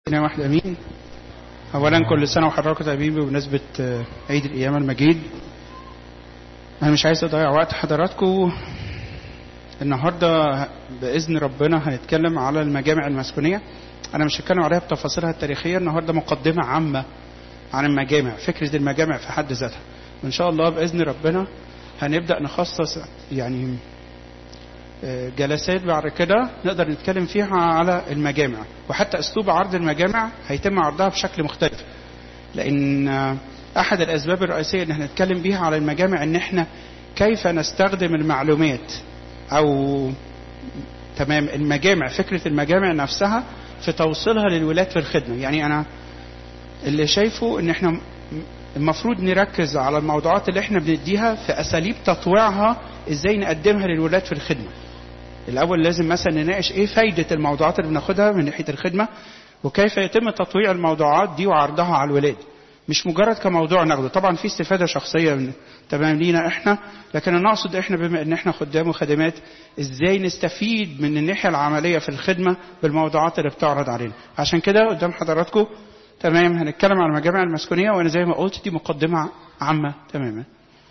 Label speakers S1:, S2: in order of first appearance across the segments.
S1: سنة واحد أمين أولا كل سنة وحضراتكم طيبين بمناسبة عيد القيامة المجيد أنا مش عايز أضيع وقت حضراتكم النهاردة بإذن ربنا هنتكلم على المجامع المسكونية أنا مش هتكلم عليها بتفاصيلها التاريخية النهاردة مقدمة عامة عن المجامع فكرة المجامع في حد ذاتها وإن شاء الله بإذن ربنا هنبدأ نخصص يعني جلسات بعد كده نقدر نتكلم فيها على المجامع وحتى اسلوب عرض المجامع هيتم عرضها بشكل مختلف لان احد الاسباب الرئيسيه ان احنا نتكلم بيها على المجامع ان احنا كيف نستخدم المعلومات او تمام المجامع فكره المجامع نفسها في توصيلها للولاد في الخدمه يعني انا اللي شايفه ان احنا المفروض نركز على الموضوعات اللي احنا بنديها في اساليب تطويعها ازاي نقدمها للولاد في الخدمه الاول لازم مثلا نناقش ايه فايده الموضوعات اللي بناخدها من ناحيه الخدمه وكيف يتم تطويع الموضوعات دي وعرضها على الولاد مش مجرد كموضوع ناخده طبعا في استفاده شخصيه من تمام لينا احنا لكن انا اقصد احنا بما ان احنا خدام وخدمات ازاي نستفيد من الناحيه العمليه في الخدمه بالموضوعات اللي بتعرض علينا عشان كده قدام حضراتكم تمام هنتكلم عن المجامع المسكونيه وانا زي ما قلت دي مقدمه عامه تماما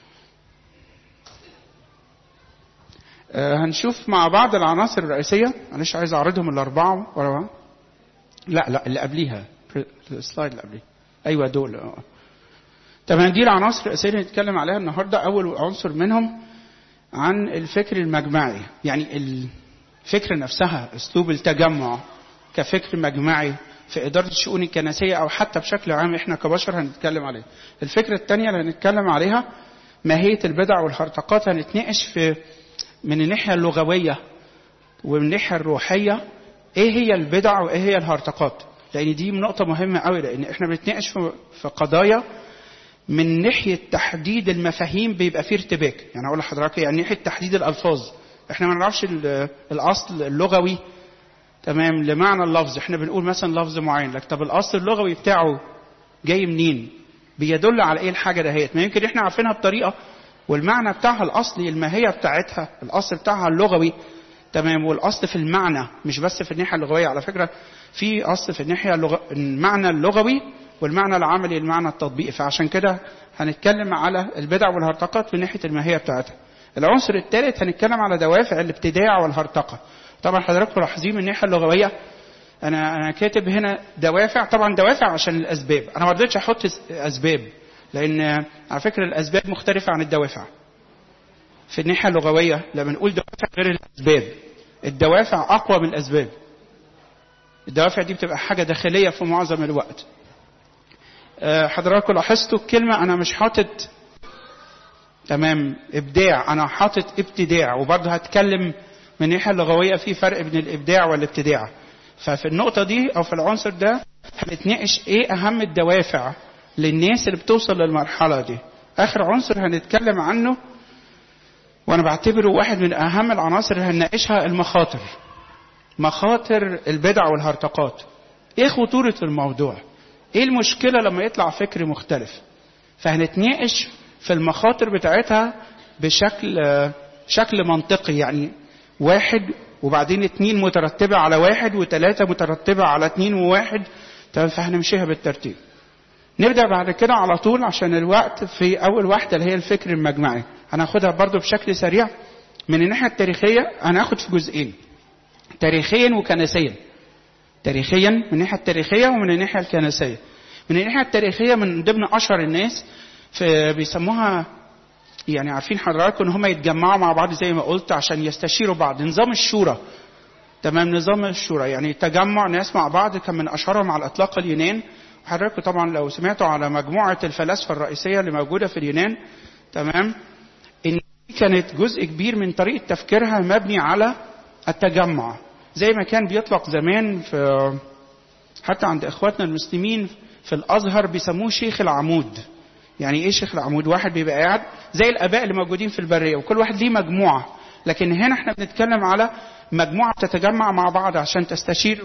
S1: هنشوف مع بعض العناصر الرئيسية معلش عايز أعرضهم الأربعة ورا بعض لا لا اللي قبليها السلايد اللي قبليها أيوة دول تمام دي العناصر الرئيسية اللي هنتكلم عليها النهاردة أول عنصر منهم عن الفكر المجمعي يعني الفكرة نفسها أسلوب التجمع كفكر مجمعي في إدارة الشؤون الكنسية أو حتى بشكل عام إحنا كبشر هنتكلم عليه الفكرة الثانية اللي هنتكلم عليها ماهية البدع والهرطقات هنتناقش في من الناحية اللغوية ومن الناحية الروحية ايه هي البدع وايه هي الهرطقات لان دي نقطة مهمة قوي لان احنا بنتناقش في قضايا من ناحية تحديد المفاهيم بيبقى فيه ارتباك يعني اقول لحضرتك يعني ناحية تحديد الالفاظ احنا ما نعرفش الاصل اللغوي تمام لمعنى اللفظ احنا بنقول مثلا لفظ معين لك طب الاصل اللغوي بتاعه جاي منين بيدل على ايه الحاجة دهيت ما يمكن احنا عارفينها بطريقة والمعنى بتاعها الأصلي الماهية بتاعتها الأصل بتاعها اللغوي تمام والأصل في المعنى مش بس في الناحية اللغوية على فكرة في أصل في الناحية اللغ... المعنى اللغوي والمعنى العملي المعنى التطبيقي فعشان كده هنتكلم على البدع والهرطقات من ناحية الماهية بتاعتها العنصر الثالث هنتكلم على دوافع الابتداع والهرطقة طبعا حضراتكم لاحظين من الناحية اللغوية أنا أنا كاتب هنا دوافع طبعا دوافع عشان الأسباب أنا ما رضيتش أحط أسباب لأن على فكرة الأسباب مختلفة عن الدوافع. في الناحية اللغوية لما نقول دوافع غير الأسباب. الدوافع أقوى من الأسباب. الدوافع دي بتبقى حاجة داخلية في معظم الوقت. حضراتكم لاحظتوا الكلمة أنا مش حاطط تمام إبداع أنا حاطط ابتداع وبرضه هتكلم من الناحية اللغوية في فرق بين الإبداع والابتداع. ففي النقطة دي أو في العنصر ده هنتناقش إيه أهم الدوافع للناس اللي بتوصل للمرحلة دي آخر عنصر هنتكلم عنه وأنا بعتبره واحد من أهم العناصر اللي هنناقشها المخاطر مخاطر البدع والهرطقات إيه خطورة الموضوع إيه المشكلة لما يطلع فكر مختلف فهنتناقش في المخاطر بتاعتها بشكل شكل منطقي يعني واحد وبعدين اتنين مترتبة على واحد وتلاتة مترتبة على اتنين وواحد فهنمشيها بالترتيب نبدأ بعد كده على طول عشان الوقت في أول واحدة اللي هي الفكر المجمعي هناخدها برضو بشكل سريع من الناحية التاريخية هناخد في جزئين تاريخيا وكنسيا تاريخيا من الناحية التاريخية ومن الناحية الكنسية من الناحية التاريخية من ضمن أشهر الناس في بيسموها يعني عارفين حضراتكم ان هم يتجمعوا مع بعض زي ما قلت عشان يستشيروا بعض نظام الشورى تمام نظام الشورى يعني تجمع ناس مع بعض كان من اشهرهم على الاطلاق اليونان حضراتكم طبعا لو سمعتوا على مجموعة الفلاسفة الرئيسية اللي موجودة في اليونان تمام إن كانت جزء كبير من طريقة تفكيرها مبني على التجمع زي ما كان بيطلق زمان في حتى عند إخواتنا المسلمين في الأزهر بيسموه شيخ العمود يعني إيه شيخ العمود واحد بيبقى قاعد زي الآباء اللي موجودين في البرية وكل واحد ليه مجموعة لكن هنا احنا بنتكلم على مجموعة بتتجمع مع بعض عشان تستشير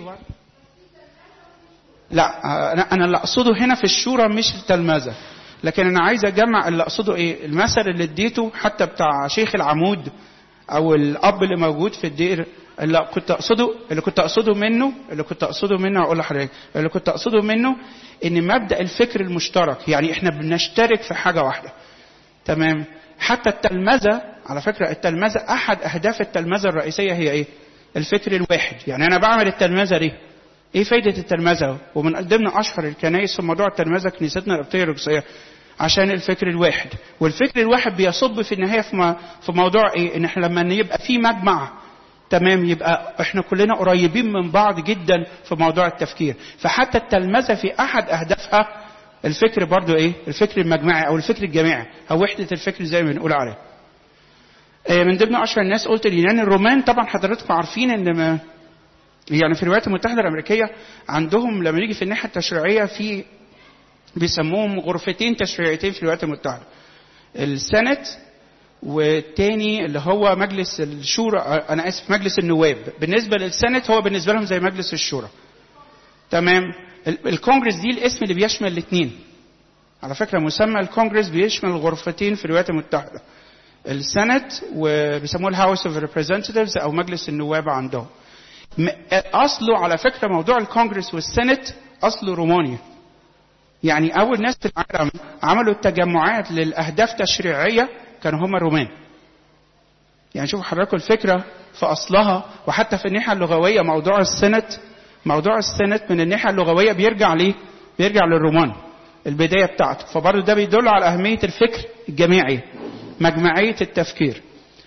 S1: لا انا اللي اقصده هنا في الشورى مش التلمذه لكن انا عايز اجمع اللي اقصده ايه المثل اللي اديته حتى بتاع شيخ العمود او الاب اللي موجود في الدير اللي كنت اقصده اللي كنت اقصده منه اللي كنت اقصده منه هقول لحضرتك اللي كنت اقصده منه ان مبدا الفكر المشترك يعني احنا بنشترك في حاجه واحده تمام حتى التلمذه على فكره التلمذه احد اهداف التلمذه الرئيسيه هي ايه الفكر الواحد يعني انا بعمل التلمذه دي ايه فايده التلمذه ومن ضمن اشهر الكنائس في موضوع التلمذه كنيستنا القبطيه الرئيسيه عشان الفكر الواحد والفكر الواحد بيصب في النهايه في, في موضوع ايه ان احنا لما يبقى في مجمع تمام يبقى احنا كلنا قريبين من بعض جدا في موضوع التفكير فحتى التلمذه في احد اهدافها الفكر برضو ايه الفكر المجمعي او الفكر الجماعي او وحده الفكر زي ما بنقول عليه من ضمن اشهر الناس قلت اليونان الرومان طبعا حضراتكم عارفين ان ما يعني في الولايات المتحده الامريكيه عندهم لما نيجي في الناحيه التشريعيه في بيسموهم غرفتين تشريعيتين في الولايات المتحده السنت والتاني اللي هو مجلس الشورى انا اسف مجلس النواب بالنسبه للسنت هو بالنسبه لهم زي مجلس الشورى تمام الكونجرس دي الاسم اللي بيشمل الاثنين على فكره مسمى الكونجرس بيشمل الغرفتين في الولايات المتحده السنت وبيسموه الهاوس اوف ريبريزنتيفز او مجلس النواب عندهم اصله على فكره موضوع الكونجرس والسنت اصله روماني يعني اول ناس في العالم عملوا التجمعات للاهداف تشريعيه كانوا هم الرومان يعني شوفوا حضراتكم الفكره في اصلها وحتى في الناحيه اللغويه موضوع السنت موضوع السنت من الناحيه اللغويه بيرجع ليه بيرجع للرومان البدايه بتاعته فبرضه ده بيدل على اهميه الفكر الجماعي مجمعيه التفكير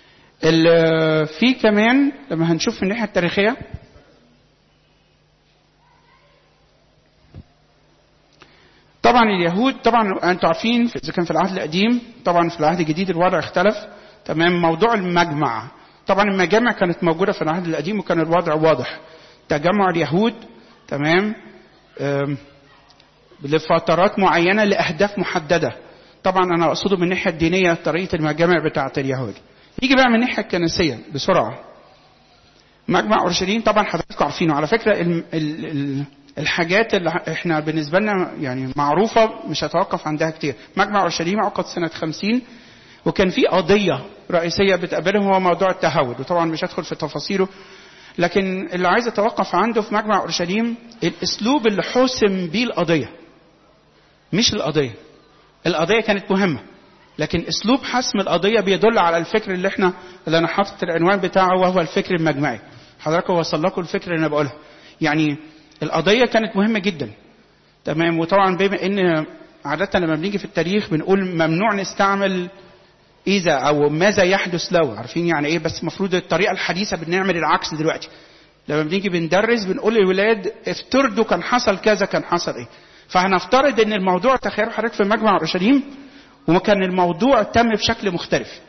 S1: في كمان لما هنشوف في الناحيه التاريخيه طبعا اليهود طبعا انتوا عارفين اذا كان في العهد القديم طبعا في العهد الجديد الوضع اختلف تمام موضوع المجمع طبعا المجامع كانت موجوده في العهد القديم وكان الوضع واضح تجمع اليهود تمام لفترات معينه لاهداف محدده طبعا انا اقصده من الناحيه الدينيه طريقه المجامع بتاعه اليهود يجي بقى من الناحيه الكنسيه بسرعه مجمع اورشليم طبعا حضراتكم عارفينه على فكره ال ال ال الحاجات اللي احنا بالنسبه لنا يعني معروفه مش هتوقف عندها كتير مجمع اورشليم عقد سنه 50 وكان في قضيه رئيسيه بتقابلهم هو موضوع التهود وطبعا مش هدخل في تفاصيله لكن اللي عايز اتوقف عنده في مجمع اورشليم الاسلوب اللي حسم بيه القضيه مش القضيه القضيه كانت مهمه لكن اسلوب حسم القضيه بيدل على الفكر اللي احنا اللي انا حاطط العنوان بتاعه وهو الفكر المجمعي حضراتكم وصل لكم الفكر اللي انا بقولها يعني القضيه كانت مهمه جدا تمام وطبعا بما ان عاده لما بنيجي في التاريخ بنقول ممنوع نستعمل اذا او ماذا يحدث لو عارفين يعني ايه بس المفروض الطريقه الحديثه بنعمل العكس دلوقتي لما بنيجي بندرس بنقول للولاد افترضوا كان حصل كذا كان حصل ايه فهنفترض ان الموضوع تخيلوا حضرتك في مجمع اورشليم وكان الموضوع تم بشكل مختلف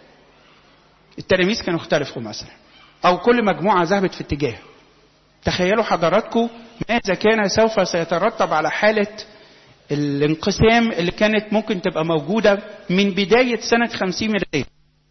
S1: التلاميذ كانوا اختلفوا مثلا او كل مجموعه ذهبت في اتجاه تخيلوا حضراتكم ماذا كان سوف سيترتب على حالة الانقسام اللي كانت ممكن تبقى موجودة من بداية سنة 50 ميلادية.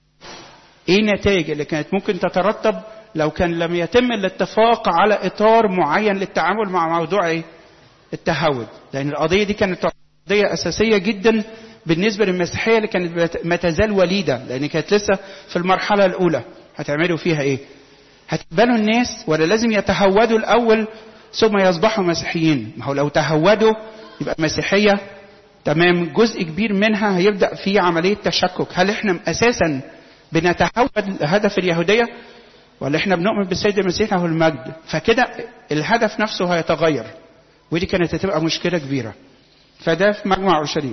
S1: ايه النتائج اللي كانت ممكن تترتب لو كان لم يتم الاتفاق على اطار معين للتعامل مع موضوع ايه؟ التهود، لان القضية دي كانت قضية اساسية جدا بالنسبة للمسيحية اللي كانت ما تزال وليدة لان كانت لسه في المرحلة الاولى، هتعملوا فيها ايه؟ هتقبلوا الناس ولا لازم يتهودوا الاول ثم يصبحوا مسيحيين ما هو لو تهودوا يبقى المسيحية تمام جزء كبير منها هيبدأ في عملية تشكك هل احنا اساسا بنتهود هدف اليهودية ولا احنا بنؤمن بالسيد المسيح له المجد فكده الهدف نفسه هيتغير ودي كانت هتبقى مشكلة كبيرة فده في مجمع اورشليم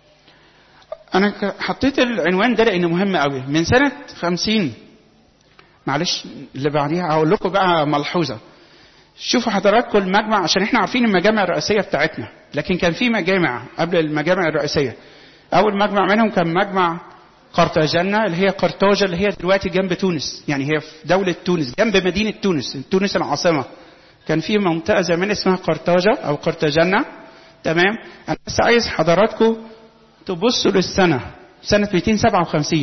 S1: انا حطيت العنوان ده لانه مهم قوي من سنة خمسين معلش اللي بعديها هقول لكم بقى ملحوظة شوفوا حضراتكم المجمع عشان احنا عارفين المجامع الرئيسيه بتاعتنا لكن كان في مجامع قبل المجامع الرئيسيه اول مجمع منهم كان مجمع قرطاجنة اللي هي قرطاجة اللي هي دلوقتي جنب تونس يعني هي في دولة تونس جنب مدينة تونس تونس العاصمة كان في منطقة زمان اسمها قرطاجة أو قرطاجنة تمام أنا بس عايز حضراتكم تبصوا للسنة سنة 257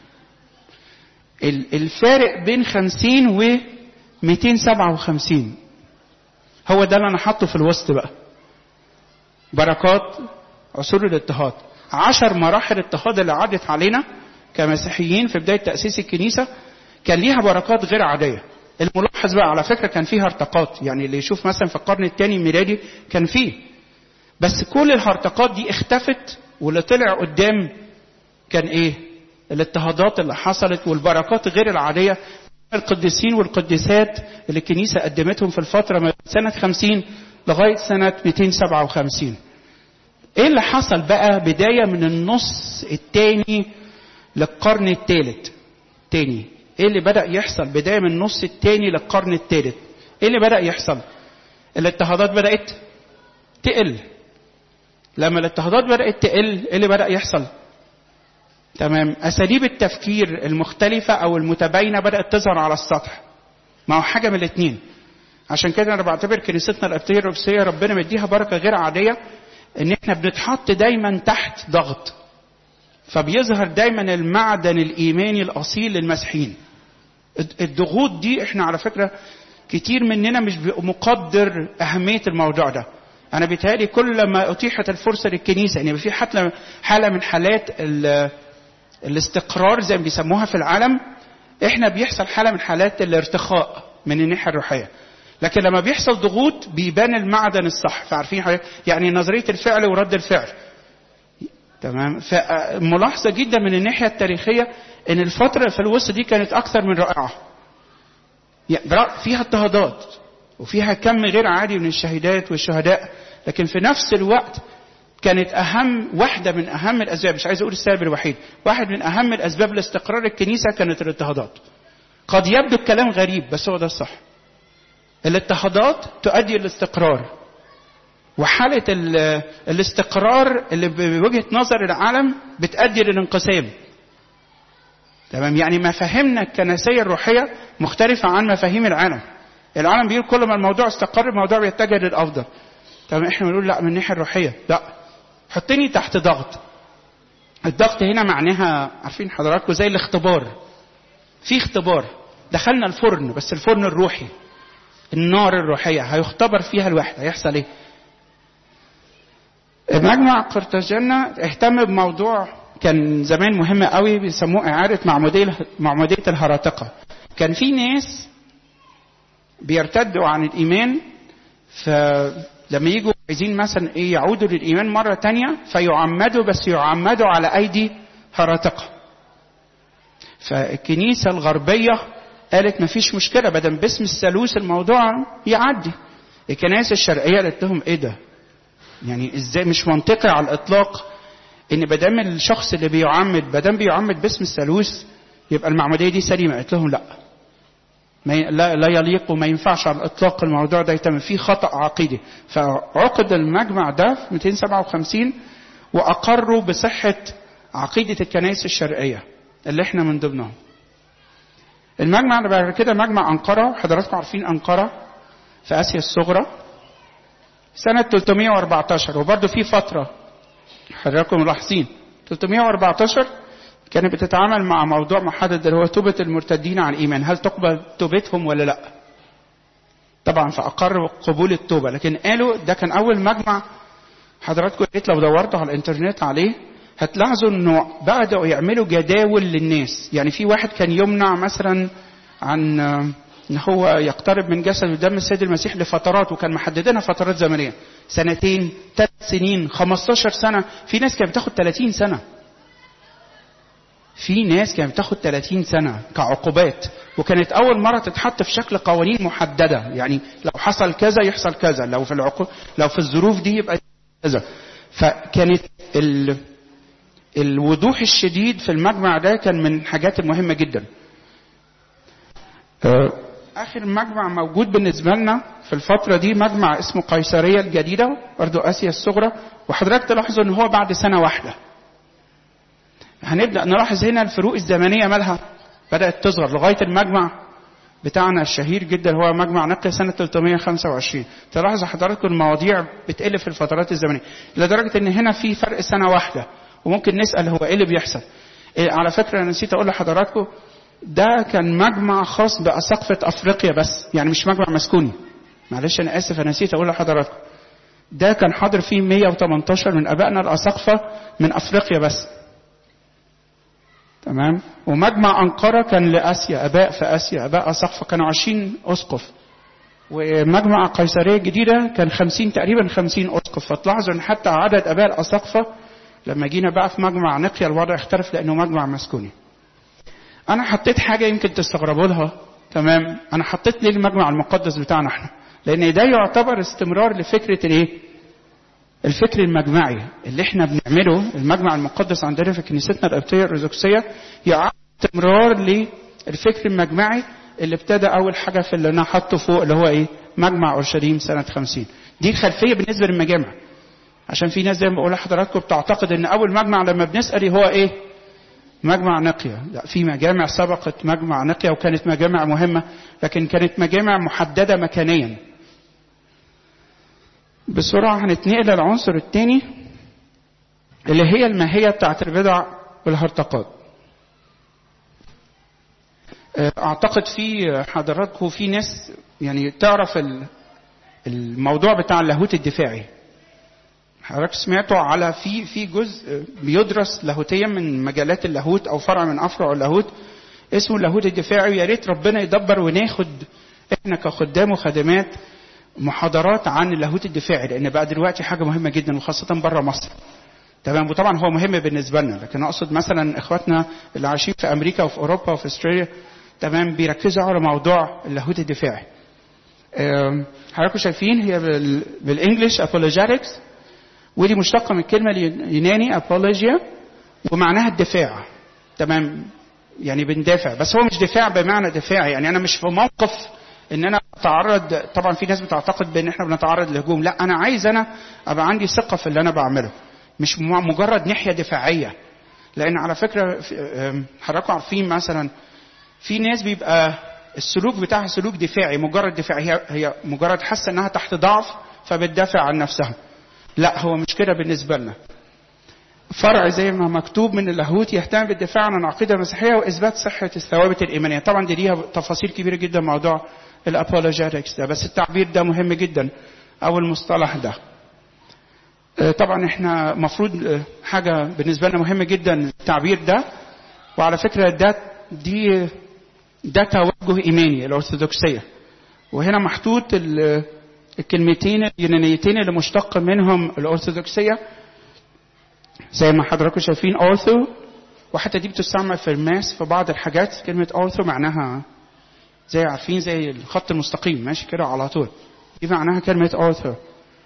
S1: الفارق بين 50 و 257 هو ده اللي انا حاطه في الوسط بقى بركات عصور الاضطهاد عشر مراحل اضطهاد اللي عدت علينا كمسيحيين في بداية تأسيس الكنيسة كان ليها بركات غير عادية الملاحظ بقى على فكرة كان فيه هرطقات يعني اللي يشوف مثلا في القرن الثاني الميلادي كان فيه بس كل الهرطقات دي اختفت واللي طلع قدام كان ايه الاضطهادات اللي حصلت والبركات غير العادية القديسين والقديسات اللي الكنيسة قدمتهم في الفترة من سنة 50 لغاية سنة 257 ايه اللي حصل بقى بداية من النص الثاني للقرن الثالث تاني ايه اللي بدأ يحصل بداية من النص الثاني للقرن الثالث ايه اللي بدأ يحصل الاضطهادات بدأت تقل لما الاضطهادات بدأت تقل ايه اللي بدأ يحصل تمام اساليب التفكير المختلفة او المتباينة بدأت تظهر على السطح ما هو حاجة من الاثنين عشان كده انا بعتبر كنيستنا القبطية الروسية ربنا مديها بركة غير عادية ان احنا بنتحط دايما تحت ضغط فبيظهر دايما المعدن الايماني الاصيل للمسيحيين الضغوط دي احنا على فكرة كتير مننا مش مقدر اهمية الموضوع ده انا بيتهيألي كل ما اتيحت الفرصة للكنيسة يعني في حتى حالة من حالات الاستقرار زي ما بيسموها في العالم احنا بيحصل حالة من حالات الارتخاء من الناحية الروحية لكن لما بيحصل ضغوط بيبان المعدن الصح فعارفين حاجة يعني نظرية الفعل ورد الفعل تمام فملاحظة جدا من الناحية التاريخية ان الفترة في الوسط دي كانت اكثر من رائعة يعني فيها اضطهادات وفيها كم غير عادي من الشهيدات والشهداء لكن في نفس الوقت كانت اهم واحدة من اهم الاسباب مش عايز اقول السبب الوحيد واحد من اهم الاسباب لاستقرار الكنيسة كانت الاضطهادات قد يبدو الكلام غريب بس هو ده الصح الاضطهادات تؤدي للاستقرار وحالة الاستقرار اللي بوجهة نظر العالم بتؤدي للانقسام تمام يعني مفاهيمنا الكنسية الروحية مختلفة عن مفاهيم العالم العالم بيقول كل ما الموضوع استقر الموضوع بيتجه للأفضل تمام احنا بنقول لا من الناحية الروحية لا حطني تحت ضغط الضغط هنا معناها عارفين حضراتكم زي الاختبار في اختبار دخلنا الفرن بس الفرن الروحي النار الروحية هيختبر فيها الواحد هيحصل ايه مجمع قرطاجنة اهتم بموضوع كان زمان مهم قوي بيسموه إعادة معمودية معمودية الهراطقة كان في ناس بيرتدوا عن الإيمان فلما يجوا عايزين مثلا ايه يعودوا للإيمان مرة تانية فيعمدوا بس يعمدوا على أيدي هراطقة فالكنيسة الغربية قالت مفيش مشكلة بدل باسم الثالوث الموضوع يعدي الكنائس الشرقية قالت لهم ايه ده يعني ازاي مش منطقي على الاطلاق ان بدام الشخص اللي بيعمد بدام بيعمد باسم الثالوث يبقى المعموديه دي سليمه قالت لهم لا ما لا, لا يليق وما ينفعش على الاطلاق الموضوع ده يتم فيه خطا عقيدي فعقد المجمع ده في 257 واقروا بصحه عقيده الكنائس الشرقيه اللي احنا من ضمنهم المجمع اللي بعد كده مجمع انقره حضراتكم عارفين انقره في اسيا الصغرى سنة 314 وبرضه في فترة حضراتكم ملاحظين 314 كانت بتتعامل مع موضوع محدد اللي هو توبة المرتدين عن الإيمان هل تقبل توبتهم ولا لا طبعا فأقروا قبول التوبة لكن قالوا ده كان أول مجمع حضراتكم ريت لو دورتوا على الإنترنت عليه هتلاحظوا انه بدأوا يعملوا جداول للناس يعني في واحد كان يمنع مثلا عن ان هو يقترب من جسد ودم السيد المسيح لفترات وكان محددينها فترات زمنيه سنتين ثلاث سنين 15 سنه في ناس كانت بتاخد 30 سنه في ناس كانت بتاخد 30 سنه كعقوبات وكانت اول مره تتحط في شكل قوانين محدده يعني لو حصل كذا يحصل كذا لو في العقوب لو في الظروف دي يبقى كذا فكانت ال... الوضوح الشديد في المجمع ده كان من الحاجات المهمه جدا اخر مجمع موجود بالنسبه لنا في الفتره دي مجمع اسمه قيصريه الجديده برضو اسيا الصغرى وحضرتك تلاحظوا ان هو بعد سنه واحده هنبدا نلاحظ هنا الفروق الزمنيه مالها بدات تظهر لغايه المجمع بتاعنا الشهير جدا هو مجمع نقي سنة 325 تلاحظ حضراتكم المواضيع بتقل في الفترات الزمنية لدرجة ان هنا في فرق سنة واحدة وممكن نسأل هو ايه اللي بيحصل إيه على فكرة انا نسيت اقول لحضراتكم ده كان مجمع خاص بأساقفة أفريقيا بس يعني مش مجمع مسكوني معلش أنا آسف أنا نسيت أقول لحضراتكم ده كان حاضر فيه 118 من أبائنا الأساقفة من أفريقيا بس تمام ومجمع أنقرة كان لآسيا أباء في آسيا أباء أسقفة كانوا 20 أسقف ومجمع قيصرية الجديدة كان 50 تقريبا 50 أسقف فتلاحظوا أن حتى عدد أباء الأساقفة لما جينا بقى في مجمع نقيا الوضع اختلف لأنه مجمع مسكوني أنا حطيت حاجة يمكن تستغربوا لها تمام أنا حطيت ليه المجمع المقدس بتاعنا احنا لأن ده يعتبر استمرار لفكرة الإيه؟ الفكر المجمعي اللي احنا بنعمله المجمع المقدس عندنا في كنيستنا القبطية الأرثوذكسية يعتبر استمرار للفكر المجمعي اللي ابتدى أول حاجة في اللي أنا حاطه فوق اللي هو إيه؟ مجمع أورشليم سنة 50 دي الخلفية بالنسبة للمجامع عشان في ناس زي ما بقول لحضراتكم بتعتقد ان اول مجمع لما بنسال هو ايه مجمع نقيا لا في مجامع سبقت مجمع نقيا وكانت مجامع مهمه لكن كانت مجامع محدده مكانيا بسرعه هنتنقل للعنصر الثاني اللي هي الماهيه بتاعت البدع والهرطقات اعتقد في حضراتكم في ناس يعني تعرف الموضوع بتاع اللاهوت الدفاعي حضرتك سمعتوا على في في جزء بيدرس لاهوتيا من مجالات اللاهوت او فرع من افرع اللاهوت اسمه اللاهوت الدفاعي ويا ريت ربنا يدبر وناخد احنا كخدام وخادمات محاضرات عن اللاهوت الدفاعي لان بقى دلوقتي حاجه مهمه جدا وخاصه بره مصر تمام وطبعا هو مهم بالنسبه لنا لكن اقصد مثلا اخواتنا اللي عايشين في امريكا وفي اوروبا وفي استراليا تمام بيركزوا على موضوع اللاهوت الدفاعي حضراتكم شايفين هي بالانجلش apologetics ودي مشتقة من الكلمة اليوناني apologia ومعناها الدفاع تمام يعني بندافع بس هو مش دفاع بمعنى دفاع يعني أنا مش في موقف إن أنا أتعرض طبعا في ناس بتعتقد بإن إحنا بنتعرض لهجوم لا أنا عايز أنا أبقى عندي ثقة في اللي أنا بعمله مش مجرد ناحية دفاعية لأن على فكرة حضراتكم عارفين مثلا في ناس بيبقى السلوك بتاعها سلوك دفاعي مجرد دفاعي هي هي مجرد حاسة إنها تحت ضعف فبتدافع عن نفسها لا هو مش كده بالنسبة لنا فرع زي ما مكتوب من اللاهوت يهتم بالدفاع عن العقيدة المسيحية وإثبات صحة الثوابت الإيمانية طبعا دي ليها تفاصيل كبيرة جدا موضوع الأبولوجيتكس ده بس التعبير ده مهم جدا أو المصطلح ده طبعا احنا مفروض حاجة بالنسبة لنا مهمة جدا التعبير ده وعلى فكرة ده دي ده توجه إيماني الأرثوذكسية وهنا محطوط الكلمتين اليونانيتين اللي مشتق منهم الأرثوذكسية زي ما حضراتكم شايفين أورثو وحتى دي بتستعمل في الماس في بعض الحاجات كلمة أورثو معناها زي عارفين زي الخط المستقيم ماشي كده على طول دي معناها كلمة أورثو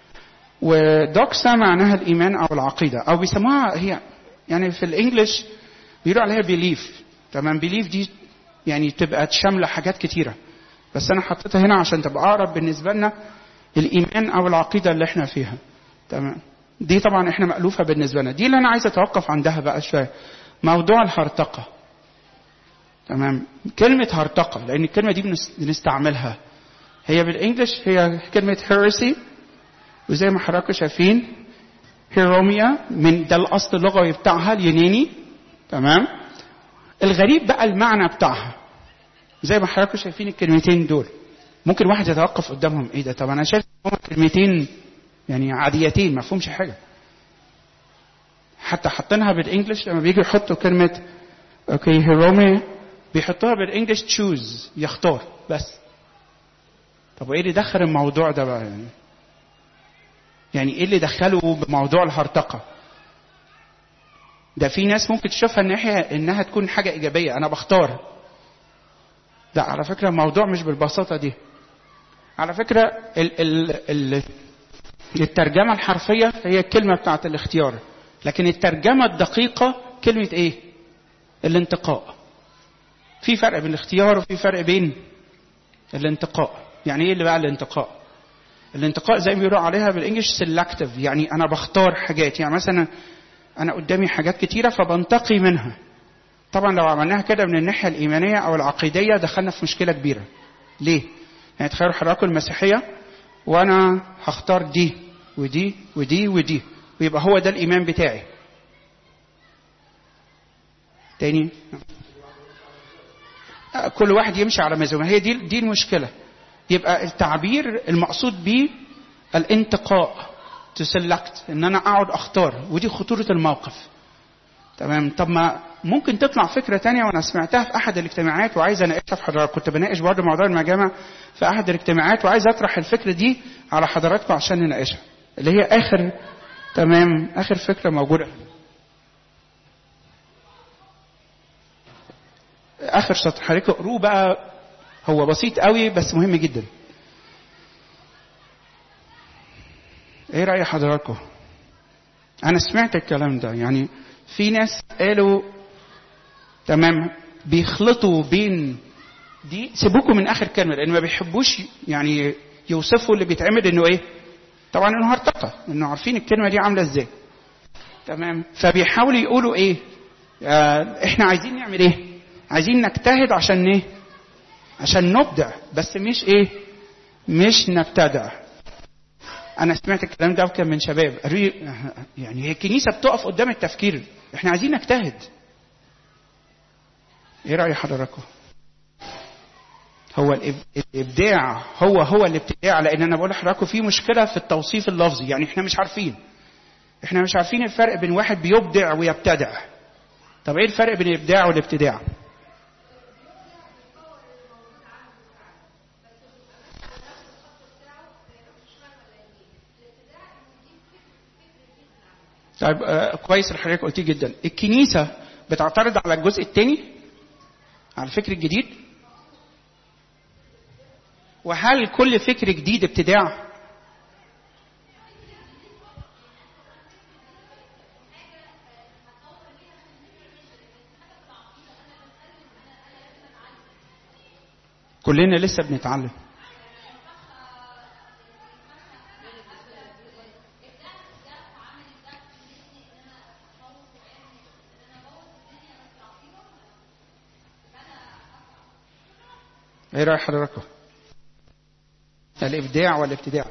S1: ودوكسا معناها الإيمان أو العقيدة أو بيسموها هي يعني في الإنجليش بيقولوا عليها بيليف تمام بيليف دي يعني تبقى شاملة حاجات كتيرة بس أنا حطيتها هنا عشان تبقى أقرب بالنسبة لنا الإيمان أو العقيدة اللي احنا فيها تمام دي طبعا احنا مألوفة بالنسبة لنا دي اللي أنا عايز أتوقف عندها بقى شوية موضوع الهرطقة تمام كلمة هرطقة لأن الكلمة دي بنستعملها هي بالإنجلش هي كلمة heresy وزي ما حضراتكم شايفين هيروميا من ده الأصل اللغوي بتاعها اليوناني تمام الغريب بقى المعنى بتاعها زي ما حضراتكم شايفين الكلمتين دول ممكن واحد يتوقف قدامهم ايه ده طب انا شايف هما كلمتين يعني عاديتين ما فيهمش حاجه حتى حاطينها بالانجلش لما بيجوا يحطوا كلمه اوكي هيرومي بيحطوها بالانجلش تشوز يختار بس طب وايه اللي دخل الموضوع ده بقى يعني يعني ايه اللي دخله بموضوع الهرطقه ده في ناس ممكن تشوفها الناحيه انها تكون حاجه ايجابيه انا بختار ده على فكره الموضوع مش بالبساطه دي على فكره ال ال ال الترجمه الحرفيه هي الكلمه بتاعت الاختيار لكن الترجمه الدقيقه كلمه ايه الانتقاء في فرق بين الاختيار وفي فرق بين الانتقاء يعني ايه اللي بقى الانتقاء الانتقاء زي ما بيقولوا عليها بالانجلش سيلكتيف يعني انا بختار حاجات يعني مثلا انا قدامي حاجات كتيره فبنتقي منها طبعا لو عملناها كده من الناحيه الايمانيه او العقيديه دخلنا في مشكله كبيره ليه يعني تخيلوا حضراتكم المسيحيه وانا هختار دي ودي ودي ودي ويبقى هو ده الايمان بتاعي تاني كل واحد يمشي على مزاجه هي دي دي المشكله يبقى التعبير المقصود به الانتقاء تسلكت ان انا اقعد اختار ودي خطوره الموقف تمام طب ما ممكن تطلع فكره تانية وانا سمعتها في احد الاجتماعات وعايز اناقشها في حضرتك كنت بناقش برضه موضوع المجامع في احد الاجتماعات وعايز اطرح الفكره دي على حضراتكم عشان نناقشها اللي هي اخر تمام اخر فكره موجوده اخر سطر حضرتك اقروه بقى هو بسيط قوي بس مهم جدا ايه راي حضراتكم انا سمعت الكلام ده يعني في ناس قالوا تمام بيخلطوا بين دي سيبوكوا من اخر كلمه لان ما بيحبوش يعني يوصفوا اللي بيتعمل انه ايه طبعا انه هرطقه انه عارفين الكلمه دي عامله ازاي تمام فبيحاولوا يقولوا ايه آه احنا عايزين نعمل ايه عايزين نجتهد عشان ايه عشان نبدع بس مش ايه مش نبتدع انا سمعت الكلام ده كان من شباب قالوا لي يعني هي الكنيسه بتقف قدام التفكير احنا عايزين نجتهد ايه راي حضراتكم هو الابداع هو هو الابتداع لان انا بقول لحضراتكم في مشكله في التوصيف اللفظي يعني احنا مش عارفين احنا مش عارفين الفرق بين واحد بيبدع ويبتدع طب ايه الفرق بين الابداع والابتداع طيب آه كويس اللي حضرتك قلتيه جدا الكنيسه بتعترض على الجزء الثاني على الفكر الجديد وهل كل فكر جديد ابتداع كلنا لسه بنتعلم ايه راي حضراتكم الابداع والابتداع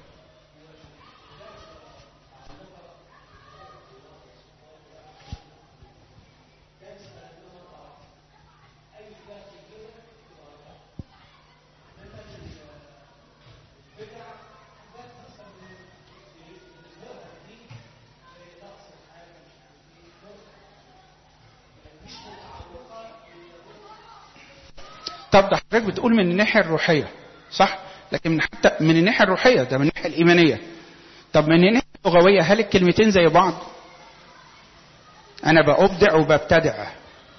S1: طب ده حضرتك بتقول من الناحيه الروحيه صح لكن من حتى من الناحيه الروحيه ده من الناحيه الايمانيه طب من الناحيه اللغويه هل الكلمتين زي بعض انا بابدع وببتدع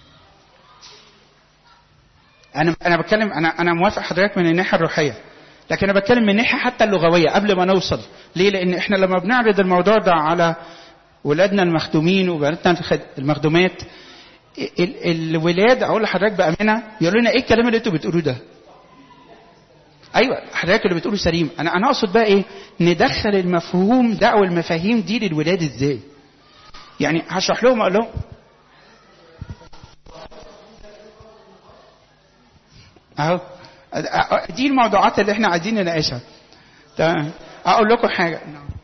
S1: انا انا بتكلم انا انا موافق حضرتك من الناحيه الروحيه لكن انا بتكلم من الناحيه حتى اللغويه قبل ما نوصل ليه لان احنا لما بنعرض الموضوع ده على ولادنا المخدومين وبناتنا المخدومات الولاد اقول لحضرتك بامانه يقولوا لنا ايه الكلام اللي انتوا بتقولوه ده ايوه حضرتك اللي بتقوله سليم انا انا اقصد بقى ايه ندخل المفهوم ده او المفاهيم دي للولاد ازاي يعني هشرح لهم اقول لهم اهو دي الموضوعات اللي احنا عايزين نناقشها تمام اقول لكم حاجه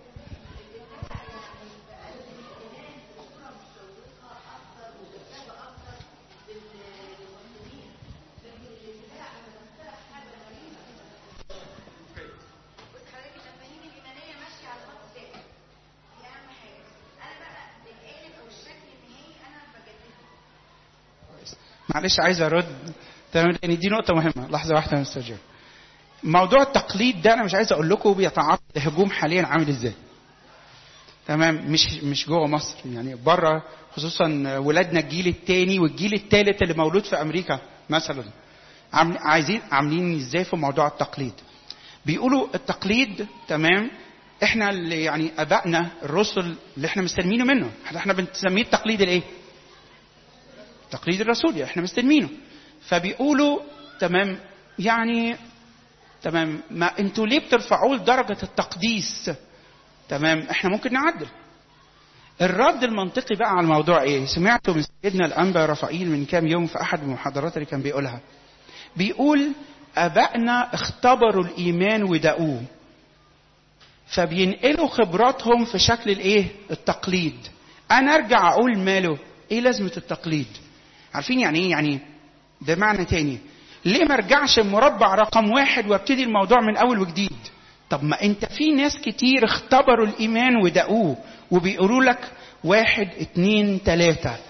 S1: معلش عايز ارد تمام لان دي نقطه مهمه لحظه واحده يا مستر جيم موضوع التقليد ده انا مش عايز اقول لكم بيتعرض لهجوم حاليا عامل ازاي تمام مش مش جوه مصر يعني بره خصوصا ولادنا الجيل الثاني والجيل الثالث اللي مولود في امريكا مثلا عايزين عاملين ازاي في موضوع التقليد بيقولوا التقليد تمام احنا اللي يعني ابائنا الرسل اللي احنا مستلمينه منه احنا بنسميه التقليد الايه التقليد الرسولي احنا مستلمينه فبيقولوا تمام يعني تمام ما انتوا ليه بترفعوه لدرجه التقديس تمام احنا ممكن نعدل الرد المنطقي بقى على الموضوع ايه سمعته من سيدنا الانبا رفائيل من كام يوم في احد المحاضرات اللي كان بيقولها بيقول ابائنا اختبروا الايمان ودقوه فبينقلوا خبراتهم في شكل الايه التقليد انا ارجع اقول ماله ايه لازمه التقليد عارفين يعني ايه يعني ده معنى تاني ليه ما ارجعش مربع رقم واحد وابتدي الموضوع من اول وجديد طب ما انت في ناس كتير اختبروا الايمان ودقوه وبيقولوا لك واحد اتنين تلاتة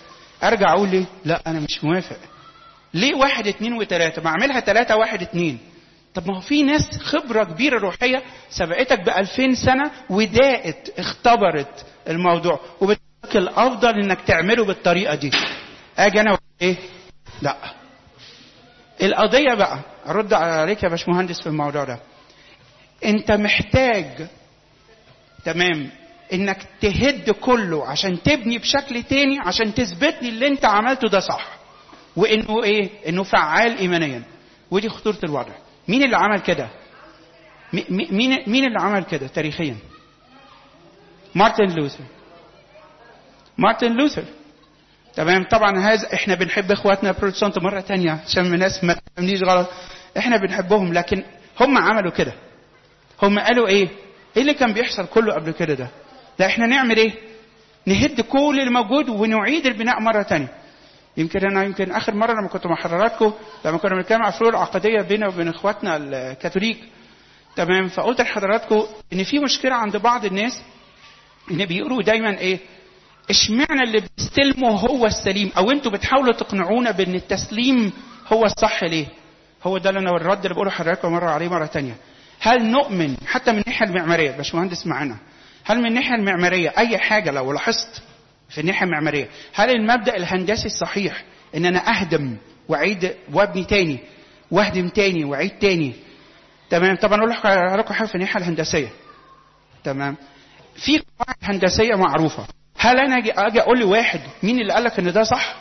S1: ارجع اقول ليه لا انا مش موافق ليه واحد اتنين وتلاته ما اعملها تلاته واحد اتنين طب ما هو في ناس خبره كبيره روحيه سبقتك بألفين سنه وداقت اختبرت الموضوع وبتقولك الافضل انك تعمله بالطريقه دي اجي انا ايه لا القضيه بقى ارد عليك يا باشمهندس في الموضوع ده انت محتاج تمام انك تهد كله عشان تبني بشكل تاني عشان تثبت لي اللي انت عملته ده صح وانه ايه انه فعال ايمانيا ودي خطوره الوضع مين اللي عمل كده مين مين اللي عمل كده تاريخيا مارتن لوثر مارتن لوثر تمام طبعا هذا احنا بنحب اخواتنا البروتستانت مره تانية عشان الناس ما تفهمنيش غلط احنا بنحبهم لكن هم عملوا كده هم قالوا ايه ايه اللي كان بيحصل كله قبل كده ده لا احنا نعمل ايه نهد كل اللي موجود ونعيد البناء مره تانية يمكن انا يمكن اخر مره لما كنت مع حضراتكم لما كنا بنتكلم عن الفروق العقديه بيننا وبين اخواتنا الكاثوليك تمام فقلت لحضراتكم ان في مشكله عند بعض الناس ان بيقولوا دايما ايه اشمعنى اللي بيستلمه هو السليم او انتوا بتحاولوا تقنعونا بان التسليم هو الصح ليه هو ده اللي انا الرد اللي بقوله لحضراتكم مره عليه مره تانية هل نؤمن حتى من الناحيه المعماريه باشمهندس معانا هل من الناحيه المعماريه اي حاجه لو لاحظت في الناحيه المعماريه هل المبدا الهندسي الصحيح ان انا اهدم واعيد وابني تاني واهدم تاني واعيد تاني تمام طبعا اقول لكم حاجه في الناحيه الهندسيه تمام في قواعد هندسيه معروفه هل انا اجي اجي اقول لواحد مين اللي قال لك ان ده صح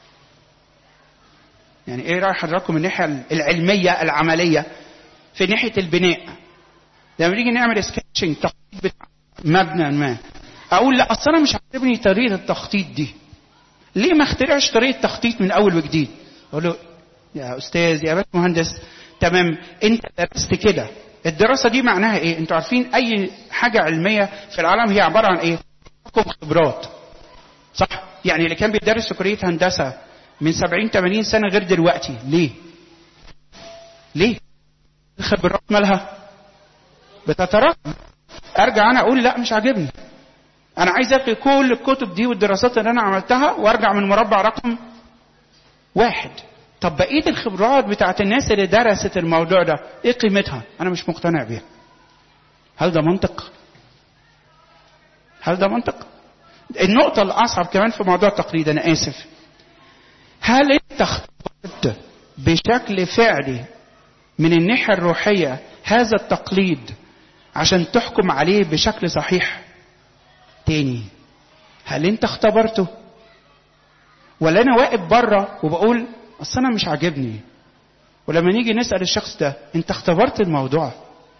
S1: يعني ايه راي حضراتكم من الناحيه العلميه العمليه في ناحيه البناء لما نيجي نعمل سكتشنج تخطيط بتاع مبنى ما اقول لا اصل انا مش عاجبني طريقه التخطيط دي ليه ما اخترعش طريقه تخطيط من اول وجديد اقول له يا استاذ يا باشا مهندس تمام انت درست كده الدراسه دي معناها ايه انتوا عارفين اي حاجه علميه في العالم هي عباره عن ايه حكم خبرات صح يعني اللي كان بيدرس في كليه هندسه من 70 80 سنه غير دلوقتي ليه ليه الخبرات مالها بتتراكم ارجع انا اقول لا مش عاجبني انا عايز الغي كل الكتب دي والدراسات اللي انا عملتها وارجع من مربع رقم واحد طب بقيه الخبرات بتاعت الناس اللي درست الموضوع ده ايه قيمتها انا مش مقتنع بيها هل ده منطق هل ده منطق النقطه الاصعب كمان في موضوع التقليد انا اسف هل انت اخترت بشكل فعلي من الناحيه الروحيه هذا التقليد عشان تحكم عليه بشكل صحيح تاني هل انت اختبرته ولا انا واقف بره وبقول اصل انا مش عاجبني ولما نيجي نسال الشخص ده انت اختبرت الموضوع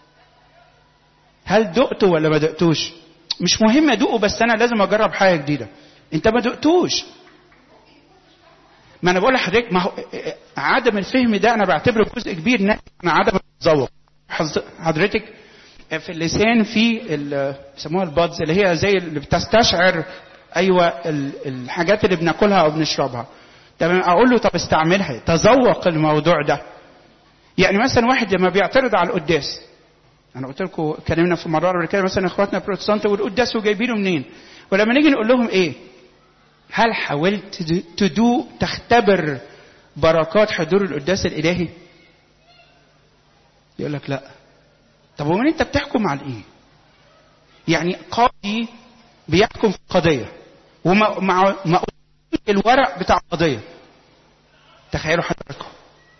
S1: هل دقته ولا ما دقتوش مش مهم ادوقه بس انا لازم اجرب حاجه جديده انت ما دقتوش ما انا بقول لحضرتك ما هو عدم الفهم ده انا بعتبره جزء كبير ناتج عن عدم التذوق حضرتك في اللسان في بيسموها البادز اللي هي زي اللي بتستشعر ايوه الحاجات اللي بناكلها او بنشربها تمام اقول له طب استعملها تذوق الموضوع ده يعني مثلا واحد لما بيعترض على القداس انا قلت لكم اتكلمنا في مرات قبل كده مثلا اخواتنا البروتستانت والقداس وجايبينه منين ولما نيجي نقول لهم ايه هل حاولت تدوق تختبر بركات حضور القداس الالهي يقول لك لا طب ومن انت بتحكم على ايه يعني قاضي بيحكم في قضيه ومع مع الورق بتاع القضيه تخيلوا حضراتكم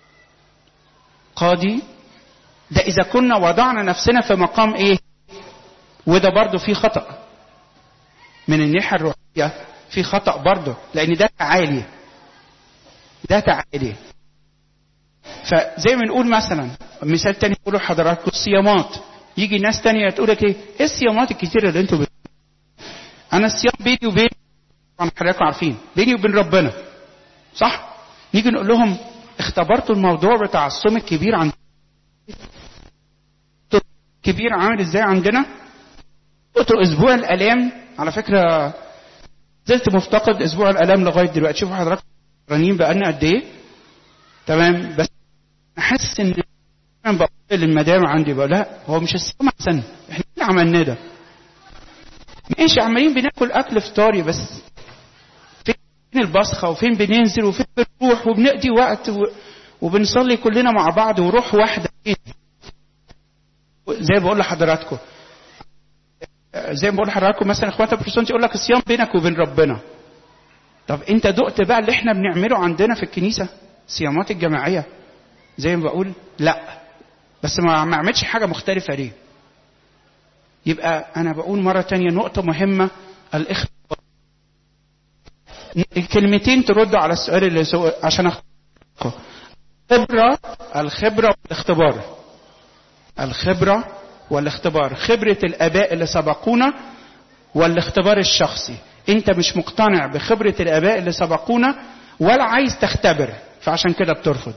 S1: قاضي ده اذا كنا وضعنا نفسنا في مقام ايه وده برضه فيه خطا من الناحيه الروحيه في خطا برضه لان ده تعالي ده تعالي فزي ما نقول مثلا مثال تاني يقولوا حضراتكم الصيامات يجي ناس تانية تقول لك ايه ايه الصيامات الكتيرة اللي انتوا بتقولوا انا الصيام بيني وبين طبعا حضراتكم عارفين بيني وبين ربنا صح نيجي نقول لهم اختبرتوا الموضوع بتاع الصوم الكبير عند كبير عامل ازاي عندنا قلتوا اسبوع الالام على فكره زلت مفتقد اسبوع الالام لغايه دلوقتي شوفوا حضراتكم رانين بقالنا قد ايه تمام بس احس ان انا بقول للمدام عندي بقول لا هو مش الصيام احسن احنا اللي عملناه ده ماشي عمالين بناكل اكل فطاري بس فين البصخة وفين بننزل وفين بنروح وبنقضي وقت و... وبنصلي كلنا مع بعض وروح واحدة زي ما بقول لحضراتكم زي ما بقول لحضراتكم مثلا اخوات البروتستانت يقول لك الصيام بينك وبين ربنا طب انت دقت بقى اللي احنا بنعمله عندنا في الكنيسه صيامات الجماعيه زي ما بقول لا بس ما ما اعملش حاجه مختلفه ليه يبقى انا بقول مره تانية نقطه مهمه الاختبار الكلمتين تردوا على السؤال اللي سو... عشان أخ... الخبره الخبره والاختبار الخبره والاختبار خبره الاباء اللي سبقونا والاختبار الشخصي انت مش مقتنع بخبره الاباء اللي سبقونا ولا عايز تختبر فعشان كده بترفض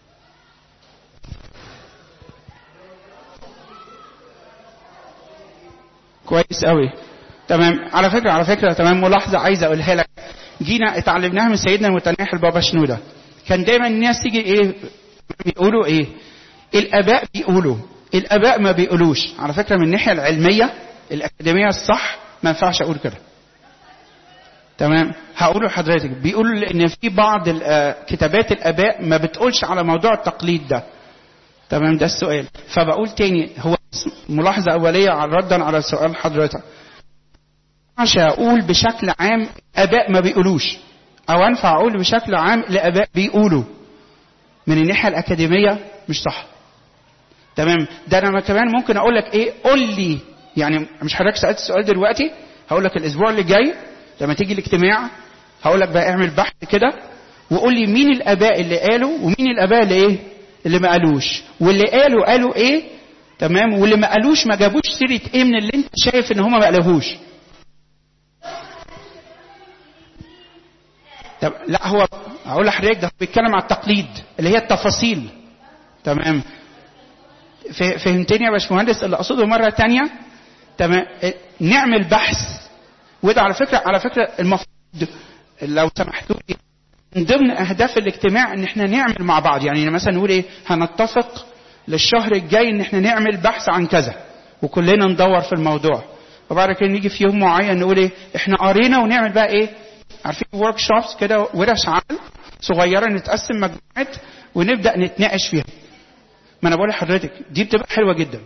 S1: كويس قوي تمام على فكره على فكره تمام ملاحظه عايز اقولها لك جينا اتعلمناها من سيدنا المتناح البابا شنوده كان دايما الناس تيجي ايه بيقولوا ايه الاباء بيقولوا الاباء ما بيقولوش على فكره من الناحيه العلميه الاكاديميه الصح ما ينفعش اقول كده تمام هقول لحضرتك بيقول ان في بعض كتابات الاباء ما بتقولش على موضوع التقليد ده تمام ده السؤال فبقول تاني هو ملاحظه اوليه على ردا على سؤال حضرتك ينفعش اقول بشكل عام اباء ما بيقولوش او انفع اقول بشكل عام لاباء بيقولوا من الناحيه الاكاديميه مش صح تمام ده انا كمان ممكن اقول لك ايه قول لي يعني مش حضرتك سالت السؤال دلوقتي هقول لك الاسبوع اللي جاي لما تيجي الاجتماع هقول لك بقى اعمل بحث كده وقول لي مين الاباء اللي قالوا ومين الاباء اللي ايه اللي ما قالوش واللي قالوا قالوا ايه تمام واللي ما قالوش ما جابوش سيره ايه من اللي انت شايف ان هم ما قالوهوش طب لا هو هقول لحضرتك ده بيتكلم على التقليد اللي هي التفاصيل تمام فهمتني يا باشمهندس اللي اقصده مره تانية تمام نعمل بحث وده على فكره على فكره المفروض لو سمحتوا لي من ضمن اهداف الاجتماع ان احنا نعمل مع بعض يعني مثلا نقول ايه هنتفق للشهر الجاي ان احنا نعمل بحث عن كذا وكلنا ندور في الموضوع وبعد كده نيجي في يوم معين نقول ايه احنا قرينا ونعمل بقى ايه عارفين ورك شوبس كده ورش عمل صغيره نتقسم مجموعات ونبدا نتناقش فيها ما انا بقول لحضرتك دي بتبقى حلوه جدا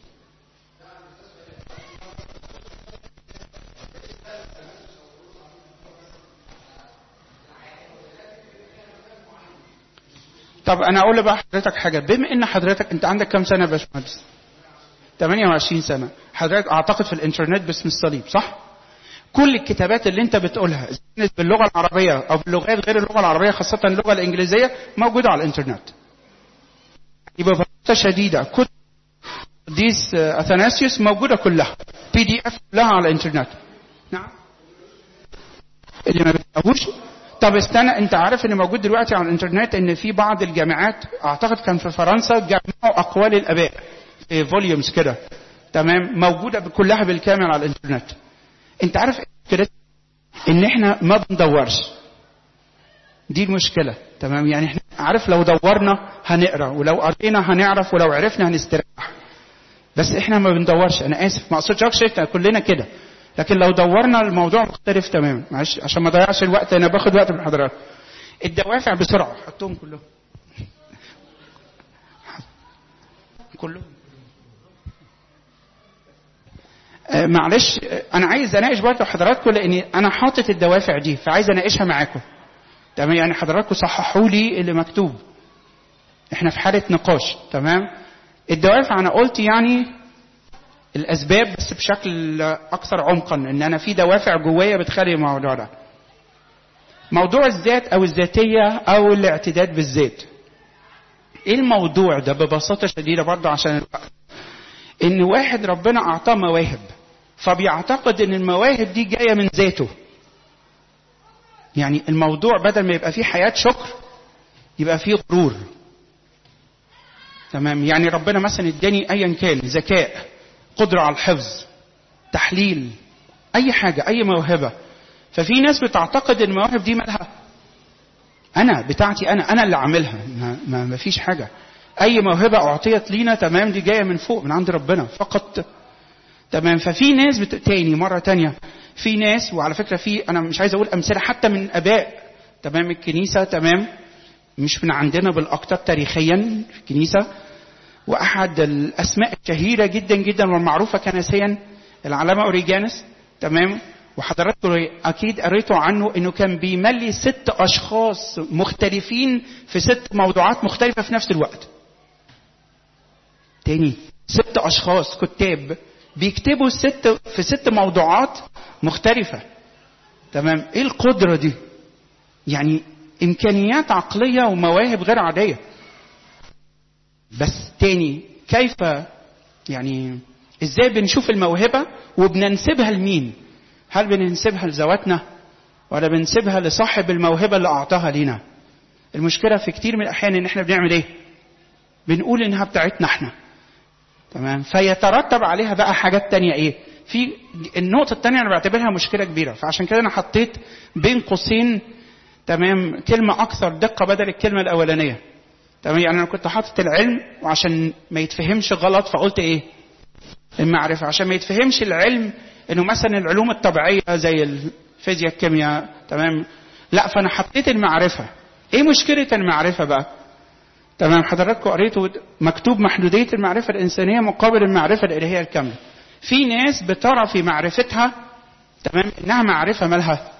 S1: طب انا اقول بقى حضرتك حاجه بما ان حضرتك انت عندك كام سنه يا باشمهندس 28 سنه حضرتك اعتقد في الانترنت باسم الصليب صح كل الكتابات اللي انت بتقولها باللغه العربيه او باللغات غير اللغه العربيه خاصه اللغه الانجليزيه موجوده على الانترنت يبقى ببساطه شديده كل ديس اثناسيوس موجوده كلها بي دي اف كلها على الانترنت نعم اللي ما بتلاقوش طب استنى انت عارف ان موجود دلوقتي على الانترنت ان في بعض الجامعات اعتقد كان في فرنسا جمعوا اقوال الاباء في فوليومز كده تمام موجوده كلها بالكامل على الانترنت انت عارف كده ان احنا ما بندورش دي المشكله تمام يعني احنا عارف لو دورنا هنقرا ولو قرينا هنعرف ولو عرفنا هنستريح بس احنا ما بندورش انا اسف ما اقصدش احنا كلنا كده لكن لو دورنا الموضوع مختلف تماما معلش عشان ما اضيعش الوقت انا باخد وقت من حضرتك الدوافع بسرعه حطهم كلهم كلهم آه معلش انا عايز اناقش برضه حضراتكم لان انا حاطط الدوافع دي فعايز اناقشها معاكم تمام يعني حضراتكم صححوا لي اللي مكتوب احنا في حاله نقاش تمام الدوافع انا قلت يعني الاسباب بس بشكل اكثر عمقا ان انا في دوافع جوايا بتخلي الموضوع ده موضوع الذات او الذاتيه او الاعتداد بالذات ايه الموضوع ده ببساطه شديده برضه عشان الوقت ان واحد ربنا اعطاه مواهب فبيعتقد ان المواهب دي جايه من ذاته يعني الموضوع بدل ما يبقى فيه حياه شكر يبقى فيه غرور تمام يعني ربنا مثلا اداني ايا كان ذكاء قدره على الحفظ تحليل اي حاجه اي موهبه ففي ناس بتعتقد ان المواهب دي مالها انا بتاعتي انا انا اللي عاملها ما, ما, ما فيش حاجه اي موهبه اعطيت لينا تمام دي جايه من فوق من عند ربنا فقط تمام ففي ناس بت... تاني مره تانية في ناس وعلى فكره في انا مش عايز اقول امثله حتى من اباء تمام الكنيسه تمام مش من عندنا بالاكثر تاريخيا في الكنيسه واحد الاسماء الشهيره جدا جدا والمعروفه كنسيا العلامه اوريجانس تمام وحضراتكم اكيد قريتوا عنه انه كان بيملي ست اشخاص مختلفين في ست موضوعات مختلفه في نفس الوقت تاني ست اشخاص كتاب بيكتبوا ست في ست موضوعات مختلفه تمام ايه القدره دي يعني امكانيات عقليه ومواهب غير عاديه بس تاني كيف يعني ازاي بنشوف الموهبه وبننسبها لمين هل بننسبها لذواتنا ولا بنسيبها لصاحب الموهبه اللي اعطاها لينا المشكله في كتير من الاحيان ان احنا بنعمل ايه بنقول انها بتاعتنا احنا تمام فيترتب عليها بقى حاجات تانية ايه في النقطة التانية أنا بعتبرها مشكلة كبيرة فعشان كده أنا حطيت بين قوسين تمام كلمة أكثر دقة بدل الكلمة الأولانية تمام يعني أنا كنت حاطط العلم وعشان ما يتفهمش غلط فقلت إيه المعرفة عشان ما يتفهمش العلم إنه مثلا العلوم الطبيعية زي الفيزياء الكيمياء تمام لا فأنا حطيت المعرفة إيه مشكلة المعرفة بقى تمام حضراتكم قريتوا مكتوب محدودية المعرفة الإنسانية مقابل المعرفة الإلهية الكاملة. في ناس بترى في معرفتها تمام إنها معرفة مالها.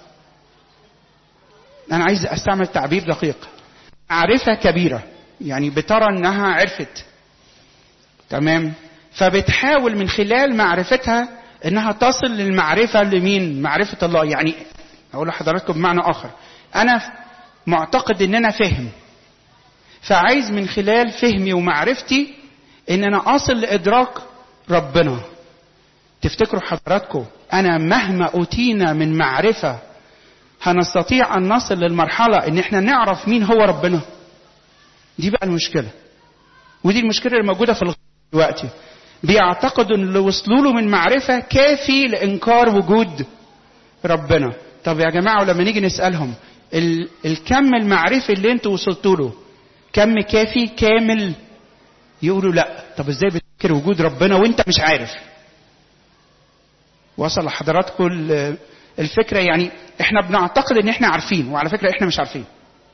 S1: أنا عايز أستعمل تعبير دقيق. معرفة كبيرة يعني بترى إنها عرفت. تمام؟ فبتحاول من خلال معرفتها إنها تصل للمعرفة لمين؟ معرفة الله يعني أقول لحضراتكم بمعنى آخر. أنا معتقد إن أنا فاهم. فعايز من خلال فهمي ومعرفتي ان انا اصل لادراك ربنا تفتكروا حضراتكم انا مهما اوتينا من معرفه هنستطيع ان نصل للمرحله ان احنا نعرف مين هو ربنا دي بقى المشكله ودي المشكله اللي موجوده في دلوقتي بيعتقدوا ان اللي وصلوا له من معرفه كافي لانكار وجود ربنا طب يا جماعه ولما نيجي نسالهم الكم المعرفي اللي انتوا وصلتوا له كم كافي كامل يقولوا لا طب ازاي بتفكر وجود ربنا وانت مش عارف وصل لحضراتكم الفكرة يعني احنا بنعتقد ان احنا عارفين وعلى فكرة احنا مش عارفين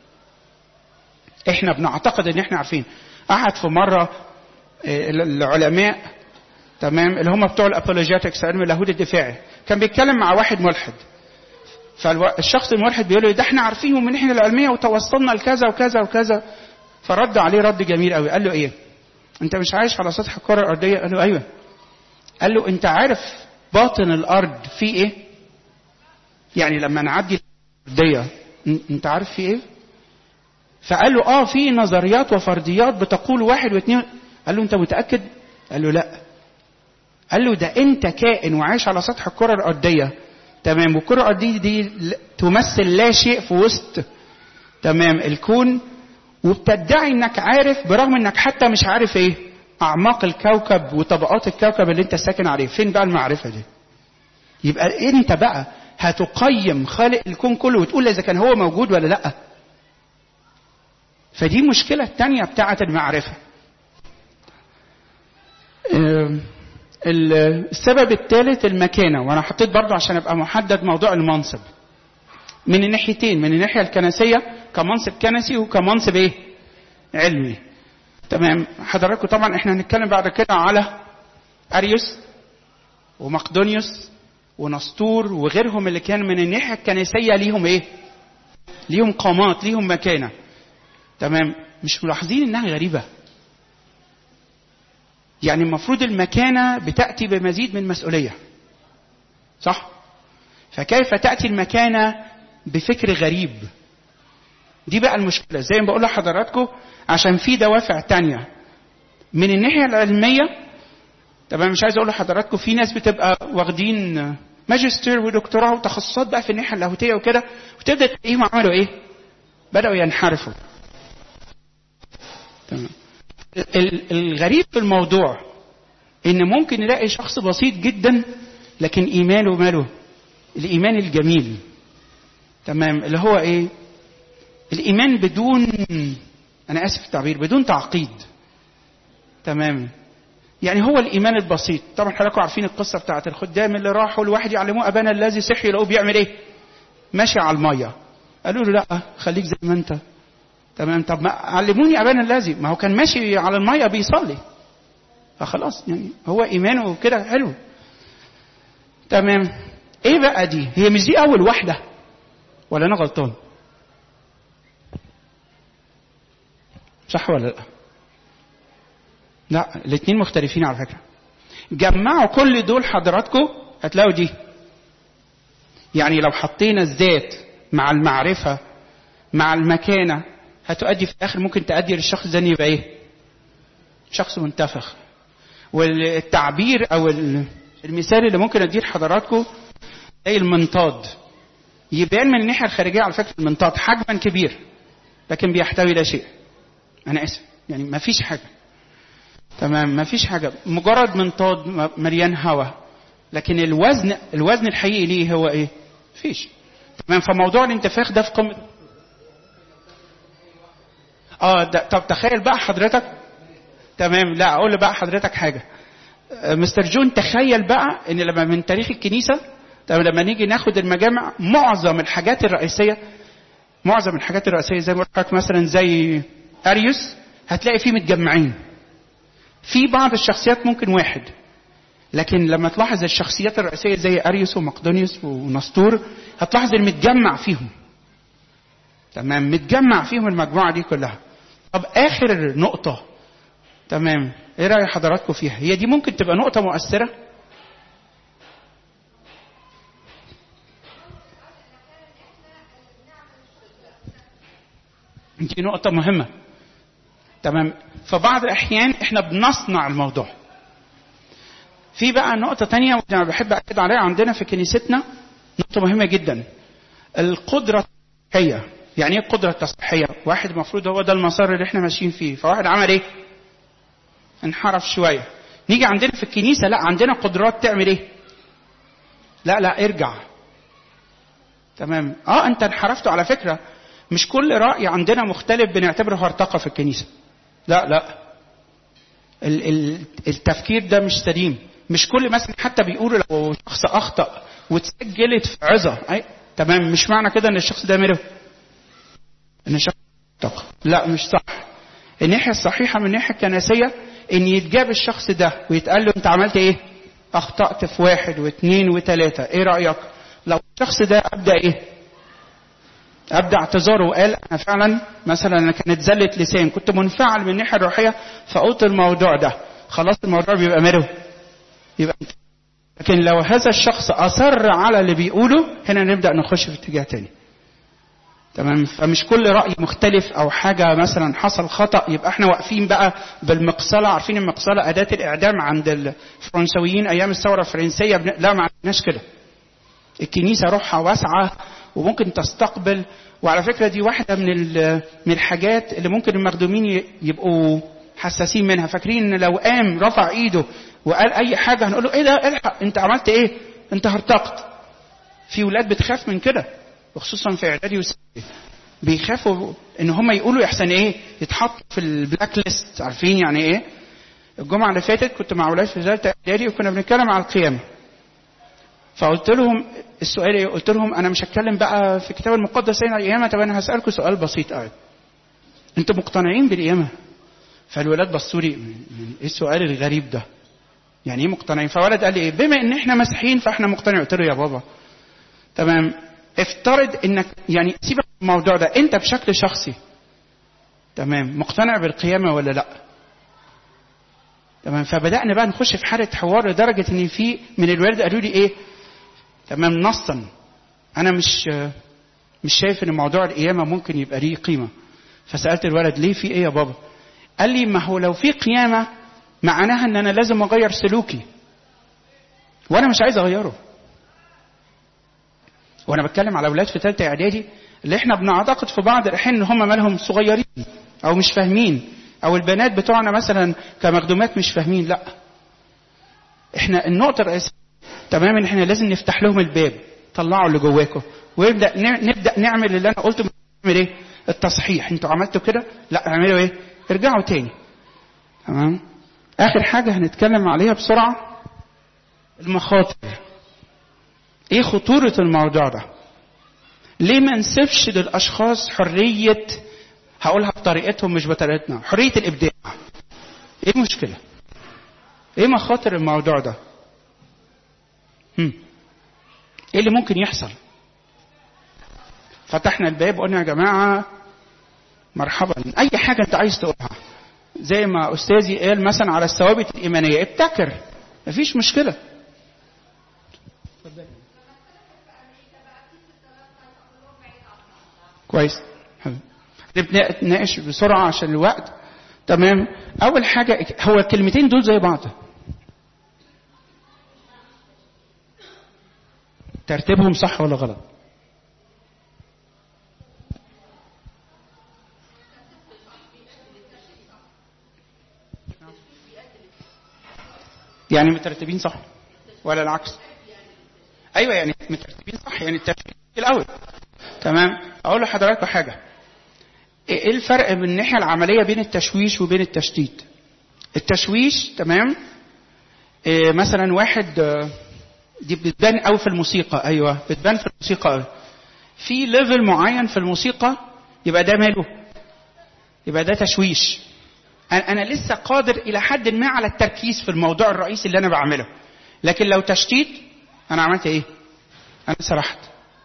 S1: احنا بنعتقد ان احنا عارفين قعد في مرة العلماء تمام اللي هم بتوع الابولوجيتكس علم اللاهوت الدفاعي كان بيتكلم مع واحد ملحد فالشخص الملحد بيقول له ده احنا عارفين من الناحيه العلميه وتوصلنا لكذا وكذا وكذا فرد عليه رد جميل قوي قال له ايه انت مش عايش على سطح الكره الارضيه قال له ايوه قال له انت عارف باطن الارض فيه ايه يعني لما نعدي الارضيه انت عارف فيه ايه فقال له اه في نظريات وفرضيات بتقول واحد واثنين قال له انت متاكد قال له لا قال له ده انت كائن وعايش على سطح الكره الارضيه تمام والكره الارضيه دي تمثل لا شيء في وسط تمام الكون وبتدعي انك عارف برغم انك حتى مش عارف ايه اعماق الكوكب وطبقات الكوكب اللي انت ساكن عليه فين بقى المعرفه دي يبقى انت بقى هتقيم خالق الكون كله وتقول اذا كان هو موجود ولا لا فدي مشكلة التانية بتاعة المعرفة السبب الثالث المكانة وأنا حطيت برضو عشان أبقى محدد موضوع المنصب من الناحيتين من الناحية الكنسية كمنصب كنسي وكمنصب إيه؟ علمي تمام حضراتكم طبعا احنا هنتكلم بعد كده على أريوس ومقدونيوس ونسطور وغيرهم اللي كان من الناحية الكنسية ليهم إيه؟ ليهم قامات ليهم مكانة تمام مش ملاحظين إنها غريبة يعني المفروض المكانة بتأتي بمزيد من مسؤولية صح فكيف تأتي المكانة بفكر غريب دي بقى المشكلة زي ما بقول لحضراتكم عشان في دوافع تانية من الناحية العلمية طبعا مش عايز اقول لحضراتكم في ناس بتبقى واخدين ماجستير ودكتوراه وتخصصات بقى في الناحية اللاهوتية وكده وتبدأ تلاقيهم عملوا ايه؟ بدأوا ينحرفوا تمام الغريب في الموضوع ان ممكن نلاقي شخص بسيط جدا لكن ايمانه ماله الايمان الجميل تمام اللي هو ايه الايمان بدون انا اسف في التعبير بدون تعقيد تمام يعني هو الايمان البسيط طبعا حضراتكم عارفين القصه بتاعت الخدام اللي راحوا الواحد يعلموه ابانا الذي صحي يلاقوه بيعمل ايه ماشي على الميه قالوا له لا خليك زي ما انت تمام طب ما علموني ابانا الذي ما هو كان ماشي على الميه بيصلي فخلاص يعني هو ايمانه كده حلو تمام ايه بقى دي هي مش دي اول واحده ولا انا غلطان صح ولا لا لا الاثنين مختلفين على فكره جمعوا كل دول حضراتكم هتلاقوا دي يعني لو حطينا الذات مع المعرفه مع المكانه هتؤدي في الاخر ممكن تؤدي للشخص ده يبقى ايه شخص منتفخ والتعبير او المثال اللي ممكن اديه لحضراتكم زي المنطاد يبان من الناحيه الخارجيه على فكره المنطاد حجما كبير لكن بيحتوي لا شيء انا اسف يعني ما فيش حاجه تمام ما فيش حاجه مجرد منطاد مليان هواء لكن الوزن الوزن الحقيقي ليه هو ايه فيش تمام فموضوع الانتفاخ ده في قمه اه ده طب تخيل بقى حضرتك تمام لا اقول بقى حضرتك حاجه مستر جون تخيل بقى ان لما من تاريخ الكنيسه طب لما نيجي ناخد المجامع معظم الحاجات الرئيسيه معظم الحاجات الرئيسيه زي ما قلت لك مثلا زي اريوس هتلاقي فيه متجمعين في بعض الشخصيات ممكن واحد لكن لما تلاحظ الشخصيات الرئيسيه زي اريوس ومقدونيوس ونسطور هتلاحظ المتجمع فيهم تمام متجمع فيهم المجموعه دي كلها طب اخر نقطه تمام ايه راي حضراتكم فيها هي دي ممكن تبقى نقطه مؤثره دي نقطه مهمه تمام في بعض الاحيان احنا بنصنع الموضوع في بقى نقطة تانية وأنا بحب أكد عليها عندنا في كنيستنا نقطة مهمة جدا القدرة هي يعني ايه القدرة التصحيحية؟ واحد المفروض هو ده المسار اللي احنا ماشيين فيه، فواحد عمل ايه؟ انحرف شوية. نيجي عندنا في الكنيسة لا عندنا قدرات تعمل ايه؟ لا لا ارجع. تمام، اه انت انحرفت على فكرة مش كل رأي عندنا مختلف بنعتبره هرطقة في الكنيسة. لا لا. ال- ال- التفكير ده مش سليم. مش كل مثلا حتى بيقولوا لو شخص أخطأ واتسجلت في عظة أي تمام مش معنى كده ان الشخص ده مرض ان الشخص تقى. لا مش صح الناحيه الصحيحه من الناحيه الكنسيه ان يتجاب الشخص ده ويتقال له انت عملت ايه اخطات في واحد واثنين وثلاثه ايه رايك لو الشخص ده ابدا ايه ابدا اعتذاره وقال انا فعلا مثلا انا كانت زله لسان كنت منفعل من الناحيه الروحيه فقلت الموضوع ده خلاص الموضوع بيبقى مرو يبقى لكن لو هذا الشخص اصر على اللي بيقوله هنا نبدا نخش في اتجاه تاني تمام فمش كل راي مختلف او حاجه مثلا حصل خطا يبقى احنا واقفين بقى بالمقصله عارفين المقصله اداه الاعدام عند الفرنسويين ايام الثوره الفرنسيه بن... لا ما عندناش كده الكنيسه روحها واسعه وممكن تستقبل وعلى فكره دي واحده من ال... من الحاجات اللي ممكن المخدومين ي... يبقوا حساسين منها فاكرين ان لو قام رفع ايده وقال اي حاجه هنقول له ايه ده الحق انت عملت ايه انت هرتقت في ولاد بتخاف من كده وخصوصا في اعدادي وثانوي بيخافوا ان هم يقولوا يحسن ايه يتحطوا في البلاك ليست عارفين يعني ايه الجمعه اللي فاتت كنت مع اولاد في ثالثه اعدادي وكنا بنتكلم على القيامه فقلت لهم السؤال ايه قلت لهم انا مش هتكلم بقى في الكتاب المقدس عن القيامه طب انا هسالكم سؤال بسيط قوي انتوا مقتنعين بالقيامه فالولاد بصوا لي ايه السؤال الغريب ده يعني ايه مقتنعين فولد قال لي ايه بما ان احنا مسيحيين فاحنا مقتنعين قلت له يا بابا تمام افترض انك يعني سيبك من الموضوع ده انت بشكل شخصي تمام مقتنع بالقيامه ولا لا تمام فبدانا بقى نخش في حاله حوار لدرجه ان في من الولاد قالوا لي ايه تمام نصا انا مش مش شايف ان موضوع القيامه ممكن يبقى ليه قيمه فسالت الولد ليه في ايه يا بابا قال لي ما هو لو في قيامه معناها ان انا لازم اغير سلوكي وانا مش عايز اغيره وانا بتكلم على اولاد في ثالثه اعدادي اللي احنا بنعتقد في بعض الاحيان ان هم مالهم صغيرين او مش فاهمين او البنات بتوعنا مثلا كمخدومات مش فاهمين لا احنا النقطه الرئيسيه تماما احنا لازم نفتح لهم الباب طلعوا اللي جواكم ويبدا نبدا نعمل اللي انا قلته نعمل ايه التصحيح انتوا عملتوا كده لا اعملوا ايه ارجعوا تاني تمام اخر حاجه هنتكلم عليها بسرعه المخاطر ايه خطوره الموضوع ده ليه ما نسيبش للاشخاص حريه هقولها بطريقتهم مش بطريقتنا حريه الابداع ايه المشكله ايه مخاطر الموضوع ده هم. ايه اللي ممكن يحصل فتحنا الباب قلنا يا جماعه مرحبا اي حاجه انت عايز تقولها زي ما استاذي قال مثلا على الثوابت الايمانيه ابتكر مفيش مشكله كويس نبدا نناقش بسرعه عشان الوقت تمام اول حاجه هو الكلمتين دول زي بعض ترتيبهم صح ولا غلط يعني مترتبين صح ولا العكس ايوه يعني مترتبين صح يعني الترتيب الاول تمام اقول لحضراتكم حاجه ايه الفرق بين الناحيه العمليه بين التشويش وبين التشتيت التشويش تمام إيه مثلا واحد آه، دي بتبان قوي في الموسيقى ايوه بتبان في الموسيقى قوي في ليفل معين في الموسيقى يبقى ده ماله يبقى ده تشويش انا أنا لسه قادر الى حد ما على التركيز في الموضوع الرئيسي اللي انا بعمله لكن لو تشتيت انا عملت ايه انا سرحت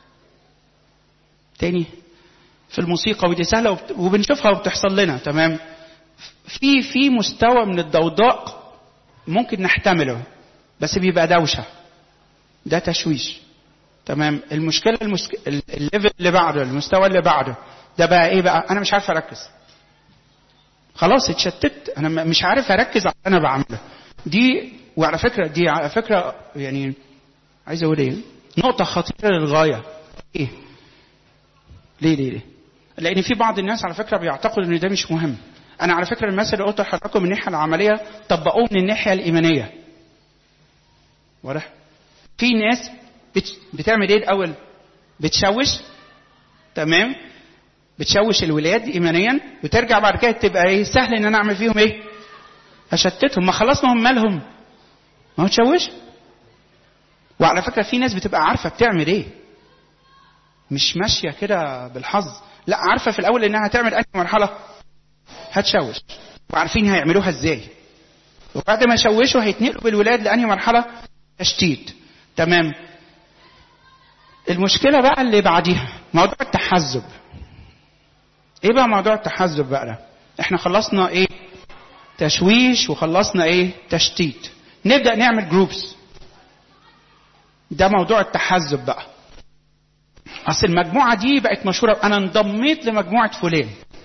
S1: تاني في الموسيقى ودي سهله وبت- وبنشوفها وبتحصل لنا تمام في في مستوى من الضوضاء ممكن نحتمله بس بيبقى دوشه ده تشويش تمام المشكله المسك... ال- الليفل اللي بعده المستوى اللي بعده ده بقى ايه بقى انا مش عارف اركز خلاص اتشتت انا م- مش عارف اركز على اللي انا بعمله دي وعلى فكره دي على فكره يعني عايز اقول ايه نقطه خطيره للغايه ايه ليه ليه ليه لان في بعض الناس على فكره بيعتقدوا ان ده مش مهم انا على فكره المثل اللي قلته لحضراتكم من الناحيه العمليه طبقوه من الناحيه الايمانيه واضح في ناس بت... بتعمل ايه الاول بتشوش تمام بتشوش الولاد ايمانيا وترجع بعد كده تبقى ايه سهل ان انا اعمل فيهم ايه اشتتهم ما خلاص ما هم مالهم ما هو تشوش وعلى فكره في ناس بتبقى عارفه بتعمل ايه مش ماشيه كده بالحظ لا عارفه في الاول انها هتعمل انهي مرحله هتشوش وعارفين هيعملوها ازاي وبعد ما يشوشوا هيتنقلوا بالولاد لانهي مرحله تشتيت تمام المشكله بقى اللي بعديها موضوع التحزب ايه بقى موضوع التحزب بقى ده احنا خلصنا ايه تشويش وخلصنا ايه تشتيت نبدا نعمل جروبس ده موضوع التحزب بقى اصل المجموعه دي بقت مشهوره انا انضميت لمجموعه فلان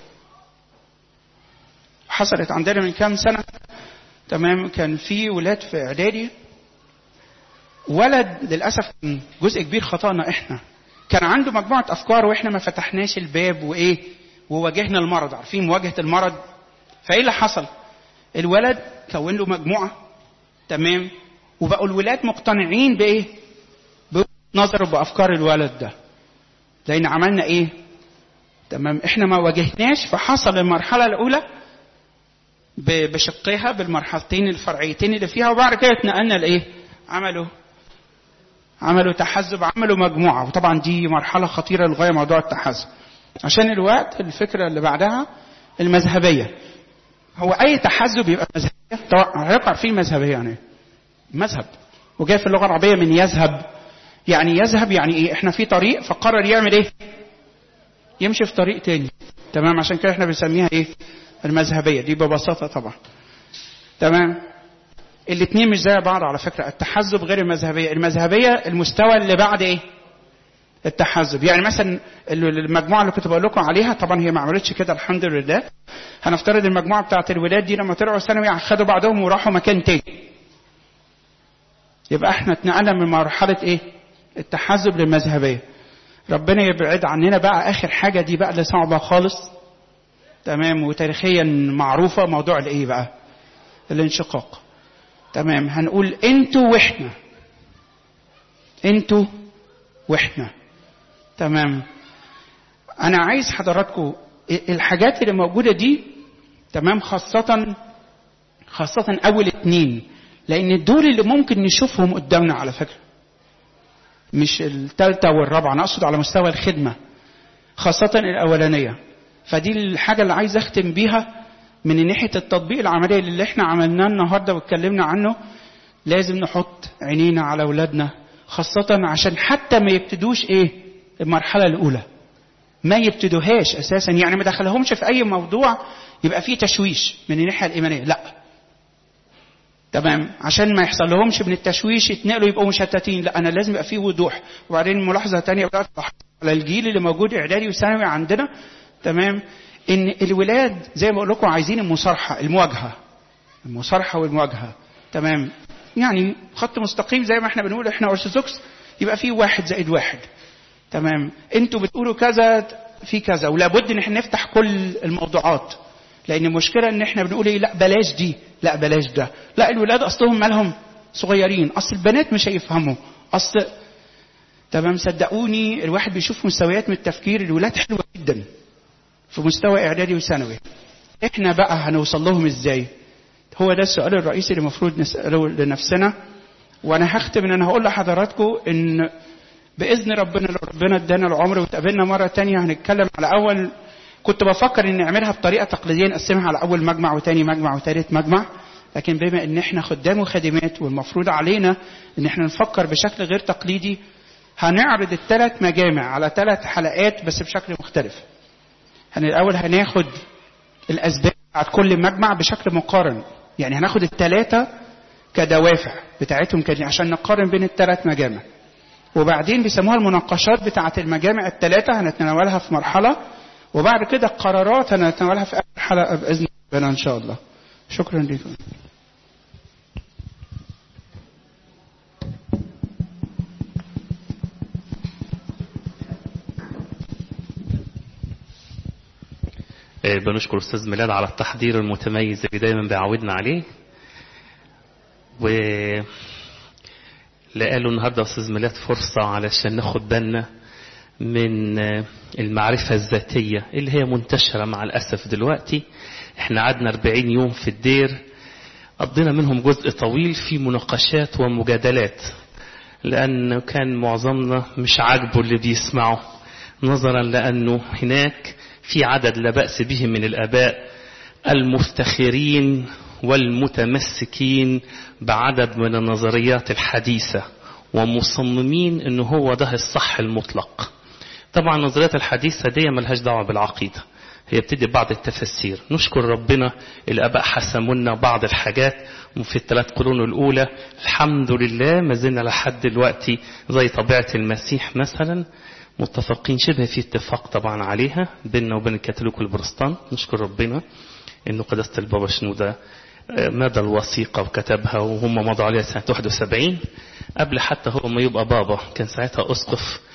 S1: حصلت عندنا من كام سنه تمام كان في ولاد في اعدادي ولد للاسف كان جزء كبير خطانا احنا كان عنده مجموعه افكار واحنا ما فتحناش الباب وايه وواجهنا المرض عارفين مواجهه المرض فايه اللي حصل الولد كون له مجموعه تمام وبقوا الولاد مقتنعين بايه بنظر بافكار الولد ده لان عملنا ايه تمام احنا ما واجهناش فحصل المرحله الاولى ب- بشقها بالمرحلتين الفرعيتين اللي فيها وبعد كده اتنقلنا لايه عملوا عملوا تحزب عملوا مجموعه وطبعا دي مرحله خطيره للغايه موضوع التحزب عشان الوقت الفكره اللي بعدها المذهبيه هو اي تحزب يبقى مذهبيه طبعا حضرتك عارفين مذهبيه يعني ايه مذهب وجاي في اللغه العربيه من يذهب يعني يذهب يعني ايه احنا في طريق فقرر يعمل ايه يمشي في طريق تاني تمام عشان كده احنا بنسميها ايه المذهبيه دي ببساطه طبعا تمام الاثنين مش زي بعض على فكره التحزب غير المذهبيه المذهبيه المستوى اللي بعد ايه التحزب يعني مثلا المجموعه اللي كنت بقول لكم عليها طبعا هي ما عملتش كده الحمد لله هنفترض المجموعه بتاعت الولاد دي لما طلعوا ثانوي خدوا بعضهم وراحوا مكان تاني يبقى احنا اتنقلنا من مرحله ايه التحزب للمذهبيه ربنا يبعد عننا بقى اخر حاجه دي بقى اللي صعبه خالص تمام وتاريخيا معروفه موضوع الايه بقى الانشقاق تمام هنقول انتوا واحنا انتوا واحنا تمام انا عايز حضراتكم الحاجات اللي موجوده دي تمام خاصه خاصة أول اتنين لأن دول اللي ممكن نشوفهم قدامنا على فكرة مش الثالثة والرابعة أنا أقصد على مستوى الخدمة خاصة الأولانية فدي الحاجة اللي عايز أختم بيها من ناحية التطبيق العملي اللي احنا عملناه النهاردة واتكلمنا عنه لازم نحط عينينا على أولادنا خاصة عشان حتى ما يبتدوش إيه المرحلة الأولى ما يبتدوهاش أساسا يعني ما دخلهمش في أي موضوع يبقى فيه تشويش من الناحية الإيمانية لا تمام عشان ما يحصل لهمش من التشويش يتنقلوا يبقوا مشتتين لا انا لازم يبقى فيه وضوح وبعدين ملاحظه ثانيه على الجيل اللي موجود اعدادي وثانوي عندنا تمام ان الولاد زي ما بقول لكم عايزين المصارحه المواجهه المصارحه والمواجهه تمام يعني خط مستقيم زي ما احنا بنقول احنا ارثوذكس يبقى فيه واحد زائد واحد تمام انتوا بتقولوا كذا في كذا ولابد ان احنا نفتح كل الموضوعات لان المشكله ان احنا بنقول ايه لا بلاش دي لا بلاش ده لا الولاد اصلهم مالهم صغيرين اصل البنات مش هيفهموا اصل تمام صدقوني الواحد بيشوف مستويات من التفكير الولاد حلوه جدا في مستوى اعدادي وثانوي احنا بقى هنوصل لهم ازاي هو ده السؤال الرئيسي اللي المفروض نساله لنفسنا وانا هختم ان انا هقول لحضراتكم ان باذن ربنا لو ربنا ادانا العمر وتقابلنا مره تانية هنتكلم على اول كنت بفكر ان نعملها بطريقه تقليديه نقسمها على اول مجمع وتاني مجمع وتالت مجمع لكن بما ان احنا خدام وخادمات والمفروض علينا ان احنا نفكر بشكل غير تقليدي هنعرض الثلاث مجامع على ثلاث حلقات بس بشكل مختلف هن الاول هناخد الاسباب بتاعت كل مجمع بشكل مقارن يعني هناخد الثلاثه كدوافع بتاعتهم كده عشان نقارن بين الثلاث مجامع وبعدين بيسموها المناقشات بتاعه المجامع الثلاثه هنتناولها في مرحله وبعد كده القرارات هنتناولها في اخر حلقه باذن الله ان شاء الله شكرا لكم
S2: بنشكر أستاذ ميلاد على التحضير المتميز اللي دايما بيعودنا عليه و لقاله النهارده أستاذ ميلاد فرصة علشان ناخد بالنا من المعرفة الذاتية اللي هي منتشرة مع الأسف دلوقتي احنا قعدنا 40 يوم في الدير قضينا منهم جزء طويل في مناقشات ومجادلات لأن كان معظمنا مش عاجبه اللي بيسمعه نظرا لأنه هناك في عدد لا بأس به من الآباء المفتخرين والمتمسكين بعدد من النظريات الحديثة ومصممين أنه هو ده الصح المطلق طبعا النظريات الحديثة دي ملهاش دعوة بالعقيدة هي بتدي بعض التفسير نشكر ربنا الآباء حسموا لنا بعض الحاجات في الثلاث قرون الأولى الحمد لله ما زلنا لحد دلوقتي زي طبيعة المسيح مثلا متفقين شبه في اتفاق طبعا عليها بيننا وبين الكاثوليك والبروتستانت نشكر ربنا انه قداسة البابا شنودة مدى الوثيقة وكتبها وهم مضوا عليها سنة 71 قبل حتى هو ما يبقى بابا كان ساعتها أسقف